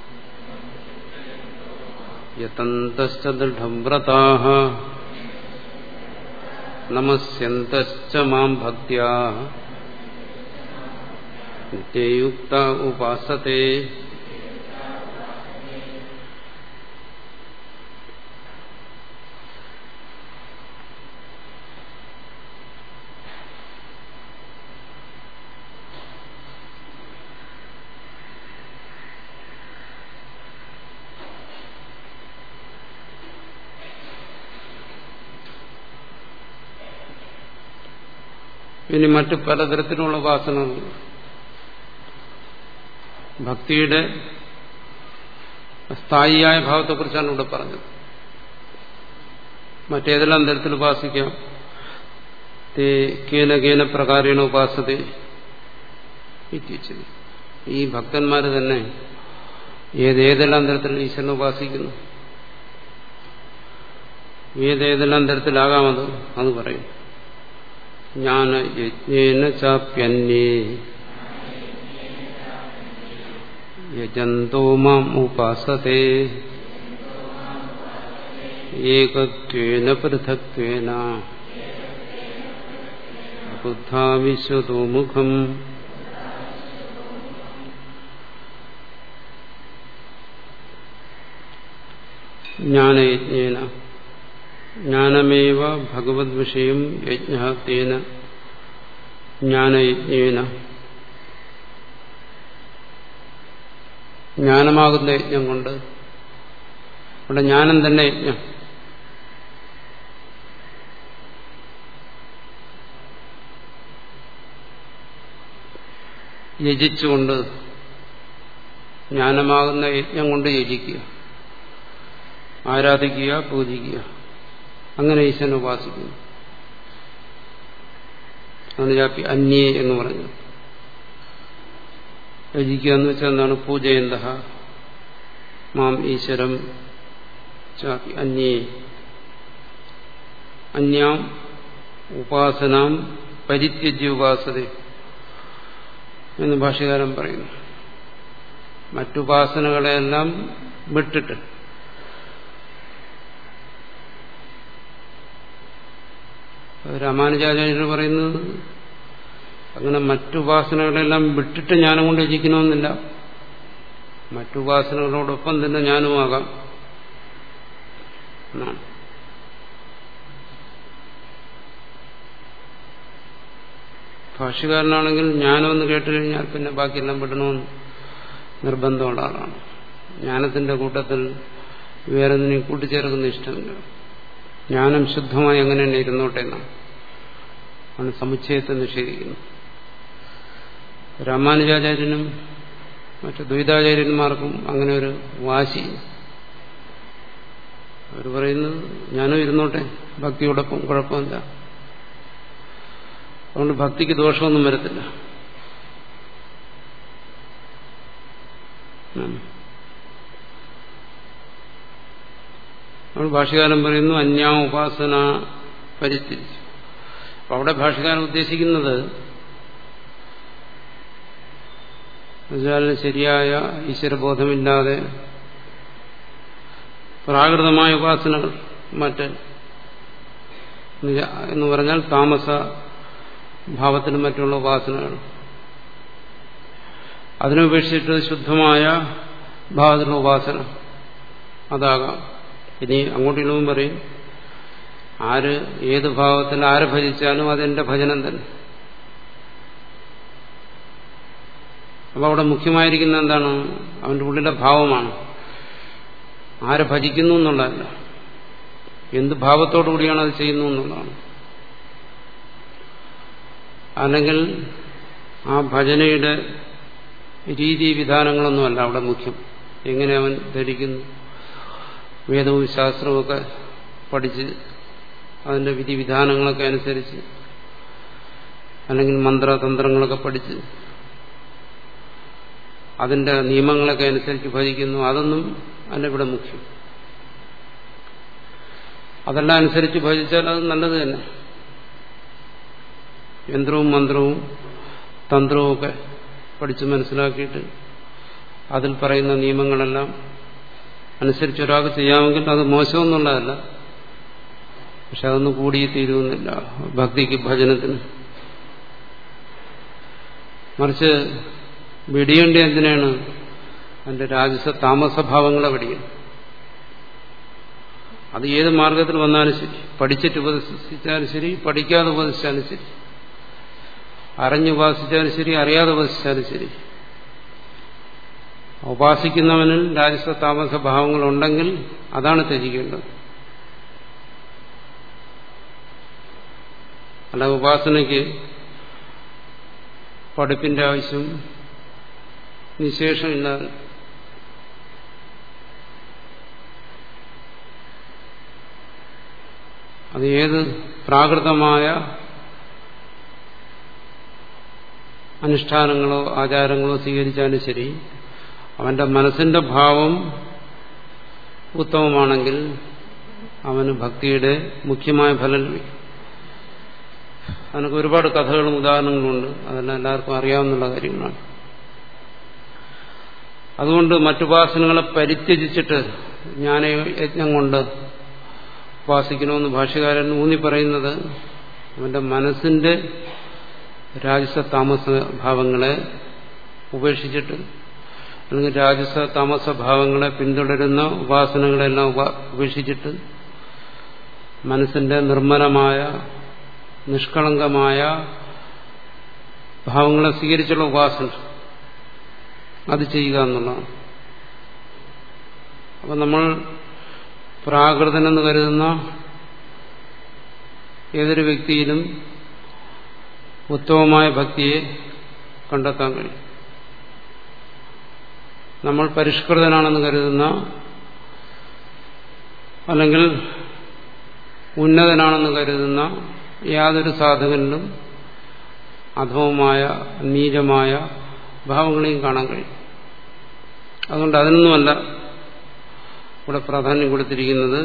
യതന്തശ്ച ദൃഢം വ്രതാഃ നമസ്യന്തശ്ച മാം ഭക്ത്യാ നിത്യയുക്ത ഉപാസത്തെ ഇനി മറ്റ് പലതരത്തിലുള്ള ഉപാസനകൾ ഭക്തിയുടെ സ്ഥായിയായ ഭാവത്തെക്കുറിച്ചാണ് ഇവിടെ പറഞ്ഞത് മറ്റേതെല്ലാം തരത്തിൽ ഉപാസിക്കാം തേ കേന കേന പ്രകാരേണ ഉപാസത ഇത്യുച്ചത് ഈ ഭക്തന്മാര് തന്നെ ഏതേതെല്ലാം തരത്തിൽ ഈശ്വരനെ ഉപാസിക്കുന്നു ഏതേതെല്ലാം തരത്തിലാകാമത് അത് പറയും ജ്ഞാനയജ്ഞേന ചാപ്യന്യേ യജന്തോ മാം ഉപാസത്തെ ഏകത്വേന പൃഥക്വേന ബുദ്ധാ വിശ്വതോ മുഖം ജ്ഞാനയജ്ഞേന ജ്ഞാനമേവ ഭഗവത് വിഷയം യജ്ഞ തേന ജ്ഞാനയജ്ഞേന ജ്ഞാനമാകുന്ന യജ്ഞം കൊണ്ട് അവിടെ ജ്ഞാനം തന്നെ യജ്ഞം യജിച്ചുകൊണ്ട് ജ്ഞാനമാകുന്ന യജ്ഞം കൊണ്ട് യജിക്കുക ആരാധിക്കുക പൂജിക്കുക അങ്ങനെ ഈശ്വരനെ ഉപാസിക്കുന്നു അതാണ് ചാപ്പി അന്യേ എന്ന് പറഞ്ഞു യജിക്കുക എന്ന് വെച്ചാൽ എന്താണ് പൂജയന്ത മാം ഈശ്വരം ചാപ്പി അന്യേ അന്യാം ഉപാസനാം പരിത്യജ്യ ഉപാസത എന്ന് ഭാഷകാരൻ പറയുന്നു മറ്റുപാസനകളെല്ലാം വിട്ടിട്ട് രാമാനുജാചാര്യർ പറയുന്നത് അങ്ങനെ മറ്റുപാസനകളെല്ലാം വിട്ടിട്ട് ജ്ഞാനം കൊണ്ട് രചിക്കണമെന്നില്ല മറ്റുപാസനകളോടൊപ്പം തന്നെ ജ്ഞാനമാകാം എന്നാണ് ഭാഷ്യകാരനാണെങ്കിൽ ജ്ഞാനമെന്ന് കേട്ട് കഴിഞ്ഞാൽ പിന്നെ ബാക്കിയെല്ലാം വിടണമെന്ന് നിർബന്ധമുള്ള ആളാണ് ജ്ഞാനത്തിന്റെ കൂട്ടത്തിൽ വേറെ ഒന്നിനെയും കൂട്ടിച്ചേർക്കുന്ന ഇഷ്ടമില്ല ജ്ഞാനം ശുദ്ധമായി അങ്ങനെ തന്നെ ഇരുന്നോട്ടെ എന്നാണ് ആണ് സമുച്ചയത്തെ നിഷേധിക്കുന്നത് രാമാനുജാചാര്യനും മറ്റു ദ്വൈതാചാര്യന്മാർക്കും അങ്ങനെ ഒരു വാശി അവർ പറയുന്നത് ഞാനും ഇരുന്നോട്ടെ ഭക്തിയോടൊപ്പം കുഴപ്പമില്ല അതുകൊണ്ട് ഭക്തിക്ക് ദോഷമൊന്നും വരത്തില്ല നമ്മൾ ഭാഷകാരൻ പറയുന്നു അന്യാ ഉപാസന പരിസ്ഥിതി അവിടെ ഭാഷകാരൻ ഉദ്ദേശിക്കുന്നത് എന്നുവെച്ചാൽ ശരിയായ ഈശ്വരബോധമില്ലാതെ പ്രാകൃതമായ ഉപാസനകൾ മറ്റ് എന്ന് പറഞ്ഞാൽ താമസ ഭാവത്തിനും മറ്റുള്ള ഉപാസനകൾ അതിനുപേക്ഷിച്ചിട്ട് ശുദ്ധമായ ഭാവത്തിലുള്ള ഉപാസന അതാകാം ഇനി അങ്ങോട്ടും ഇങ്ങോട്ടും പറയും ആര് ഏത് ഭാവത്തിൽ ആരെ ഭജിച്ചാലും അതെന്റെ ഭജനം തന്നെ അപ്പൊ അവിടെ മുഖ്യമായിരിക്കുന്ന എന്താണ് അവന്റെ ഉള്ളിലെ ഭാവമാണ് ആരെ ഭജിക്കുന്നു എന്നുള്ളതല്ല എന്ത് ഭാവത്തോടു കൂടിയാണ് അത് ചെയ്യുന്നു എന്നുള്ളതാണ് അല്ലെങ്കിൽ ആ ഭജനയുടെ രീതി വിധാനങ്ങളൊന്നുമല്ല അവിടെ മുഖ്യം എങ്ങനെ അവൻ ധരിക്കുന്നു വേദവും ശാസ്ത്രവുമൊക്കെ പഠിച്ച് അതിന്റെ വിധിവിധാനങ്ങളൊക്കെ അനുസരിച്ച് അല്ലെങ്കിൽ മന്ത്രതന്ത്രങ്ങളൊക്കെ പഠിച്ച് അതിന്റെ നിയമങ്ങളൊക്കെ അനുസരിച്ച് ഭജിക്കുന്നു അതൊന്നും അല്ല ഇവിടെ മുഖ്യം അതെല്ലാം അനുസരിച്ച് ഭജിച്ചാൽ അത് നല്ലത് തന്നെ യന്ത്രവും മന്ത്രവും തന്ത്രവും ഒക്കെ പഠിച്ച് മനസ്സിലാക്കിയിട്ട് അതിൽ പറയുന്ന നിയമങ്ങളെല്ലാം അനുസരിച്ച് ഒരാൾക്ക് ചെയ്യാമെങ്കിൽ അത് മോശമെന്നുള്ളതല്ല പക്ഷെ അതൊന്നും കൂടി തീരുന്നില്ല ഭക്തിക്ക് ഭജനത്തിന് മറിച്ച് വെടിയേണ്ട എന്തിനാണ് അതിന്റെ രാജസ താമസഭാവങ്ങളെ വെടിയും അത് ഏത് മാർഗത്തിൽ വന്നാലും ശരി പഠിച്ചിട്ട് ഉപദേശിച്ചാലും ശരി പഠിക്കാതെ ഉപദേശിച്ചാലും ശരി അറിഞ്ഞുപാസിച്ചാലും ശരി അറിയാതെ ഉപദേശിച്ചാലും ശരി ഉപാസിക്കുന്നവനിൽ രാജസ താമസ ഭാവങ്ങളുണ്ടെങ്കിൽ അതാണ് ത്യജിക്കേണ്ടത് അല്ല ഉപാസനയ്ക്ക് പഠിപ്പിന്റെ ആവശ്യം നിശേഷമില്ലാതെ അത് ഏത് പ്രാകൃതമായ അനുഷ്ഠാനങ്ങളോ ആചാരങ്ങളോ സ്വീകരിച്ചാലും ശരി അവന്റെ മനസ്സിന്റെ ഭാവം ഉത്തമമാണെങ്കിൽ അവന് ഭക്തിയുടെ മുഖ്യമായ ഫലം ലഭിക്കും അതിനൊക്കെ ഒരുപാട് കഥകളും ഉദാഹരണങ്ങളുണ്ട് അതെല്ലാം എല്ലാവർക്കും അറിയാവുന്ന കാര്യങ്ങളാണ് അതുകൊണ്ട് മറ്റുപാസനകളെ പരിത്യജിച്ചിട്ട് ജ്ഞാനയജ്ഞം കൊണ്ട് ഉപാസിക്കണമെന്ന് ഭാഷ്യകാരൻ ഊന്നി പറയുന്നത് അവന്റെ മനസ്സിന്റെ രാജസ താമസ ഭാവങ്ങളെ ഉപേക്ഷിച്ചിട്ട് അല്ലെങ്കിൽ രാജസ താമസ ഭാവങ്ങളെ പിന്തുടരുന്ന ഉപാസനകളെല്ലാം ഉപേക്ഷിച്ചിട്ട് മനസ്സിന്റെ നിർമ്മലമായ നിഷ്കളങ്കമായ ഭാവങ്ങളെ സ്വീകരിച്ചുള്ള ഉപാസന അത് ചെയ്യുക എന്നുള്ളതാണ് അപ്പൊ നമ്മൾ പ്രാകൃതനെന്ന് കരുതുന്ന ഏതൊരു വ്യക്തിയിലും ഉത്തമമായ ഭക്തിയെ കണ്ടെത്താൻ കഴിയും നമ്മൾ പരിഷ്കൃതനാണെന്ന് കരുതുന്ന അല്ലെങ്കിൽ ഉന്നതനാണെന്ന് കരുതുന്ന യാതൊരു സാധകനിലും അധമമായ നീചമായ ഭാവങ്ങളെയും കാണാൻ കഴിയും അതുകൊണ്ട് അതിനൊന്നുമല്ല ഇവിടെ പ്രാധാന്യം കൊടുത്തിരിക്കുന്നത്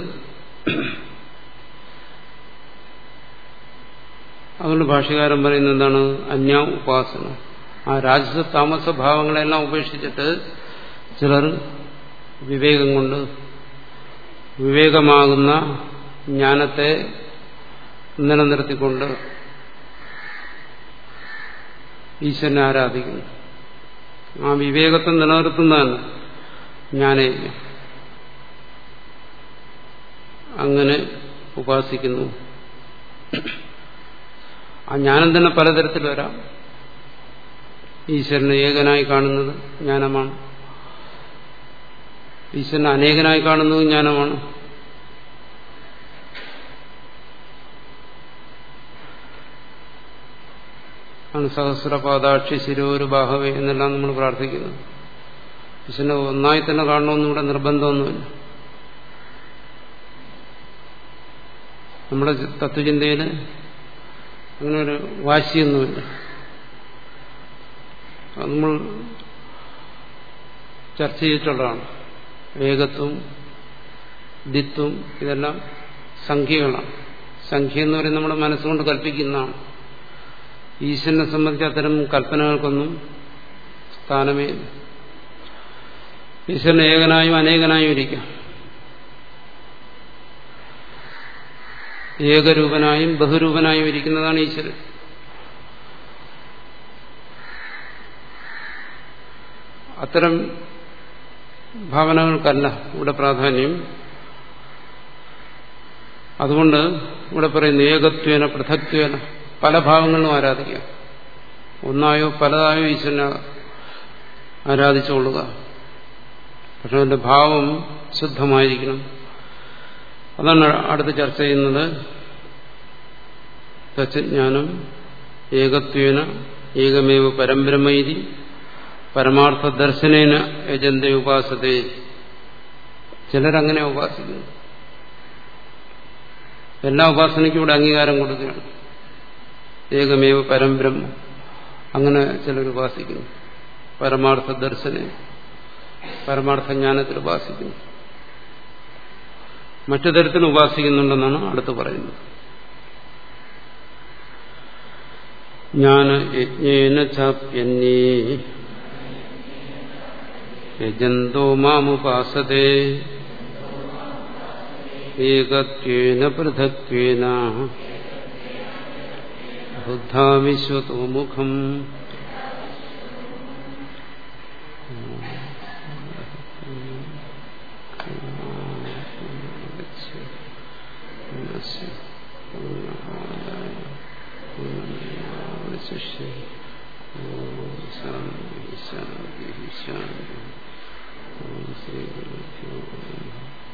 അതുകൊണ്ട് ഭാഷകാരൻ പറയുന്നത് എന്താണ് അന്യ ഉപാസന ആ രാജസ താമസ ഭാവങ്ങളെല്ലാം ഉപേക്ഷിച്ചിട്ട് ചിലർ വിവേകം കൊണ്ട് വിവേകമാകുന്ന ജ്ഞാനത്തെ നിലനിർത്തിക്കൊണ്ട് ഈശ്വരനെ ആരാധിക്കുന്നു ആ വിവേകത്തെ നിലനിർത്തുന്നതാണ് ജ്ഞാനയജ്ഞം അങ്ങനെ ഉപാസിക്കുന്നു ആ ജ്ഞാനം തന്നെ പലതരത്തിൽ വരാം ഈശ്വരനെ ഏകനായി കാണുന്നത് ജ്ഞാനമാണ് ഈശ്വരനെ അനേകനായി കാണുന്നത് ജ്ഞാനമാണ് ആണ് സഹസ്രപാദാക്ഷി ശിരോരു ബാഹവേ എന്നെല്ലാം നമ്മൾ പ്രാർത്ഥിക്കുന്നത് ഈശ്വരനെ ഒന്നായി തന്നെ കാണണമെന്നും ഇവിടെ നിർബന്ധമൊന്നുമില്ല നമ്മുടെ തത്വചിന്തയിൽ അങ്ങനെ ഒരു വാശിയൊന്നുമില്ല അത് നമ്മൾ ചർച്ച ചെയ്തിട്ടുള്ളതാണ് ഏകത്വം ദിത്വം ഇതെല്ലാം സംഖ്യകളാണ് സംഖ്യ എന്ന് പറയുന്നത് നമ്മുടെ മനസ്സുകൊണ്ട് കൽപ്പിക്കുന്നതാണ് ഈശ്വരനെ സംബന്ധിച്ച് അത്തരം കൽപ്പനകൾക്കൊന്നും സ്ഥാനമേ ഇല്ല ഈശ്വരൻ ഏകനായും അനേകനായും ഇരിക്കാം ഏകരൂപനായും ബഹുരൂപനായും ഇരിക്കുന്നതാണ് ഈശ്വരൻ അത്തരം ഭാവനകൾക്കല്ല ഇവിടെ പ്രാധാന്യം അതുകൊണ്ട് ഇവിടെ പറയുന്ന ഏകത്വേന പൃഥക്വേന പല ഭാവങ്ങളിലും ആരാധിക്കാം ഒന്നായോ പലതായോ ഈശ്വരനെ ആരാധിച്ചുകൊള്ളുക പക്ഷെ അതിന്റെ ഭാവം ശുദ്ധമായിരിക്കണം അതാണ് അടുത്ത് ചർച്ച ചെയ്യുന്നത് തത്വജ്ഞാനം ഏകത്വേന ഏകമേവ പരമ്പരമൈതി പരമാർത്ഥ ദർശനേന യജന്ത ഉപാസത്തെ ചിലരങ്ങനെ ഉപാസിക്കുന്നു എല്ലാ ഉപാസനയ്ക്കും ഇവിടെ അംഗീകാരം കൊടുക്കുകയാണ് ഏകമേവ പരംബ്രഹ്മം അങ്ങനെ ചിലർ ഉപാസിക്കുന്നു പരമാർത്ഥ ദർശന പരമാർത്ഥ ജ്ഞാനത്തിൽ ഉപാസിക്കുന്നു മറ്റു തരത്തിൽ ഉപാസിക്കുന്നുണ്ടെന്നാണ് അടുത്ത് പറയുന്നത് ജ്ഞാന യജ്ഞേന ചാപ്യന്യേ യജന്തോ മാമുപാസത്തെ ഏകത്വേന പൃഥക്വേന ബുദ്ധാവിശ്വതോ മുഖം ശാന്തി ശാന്തി ശ്രീ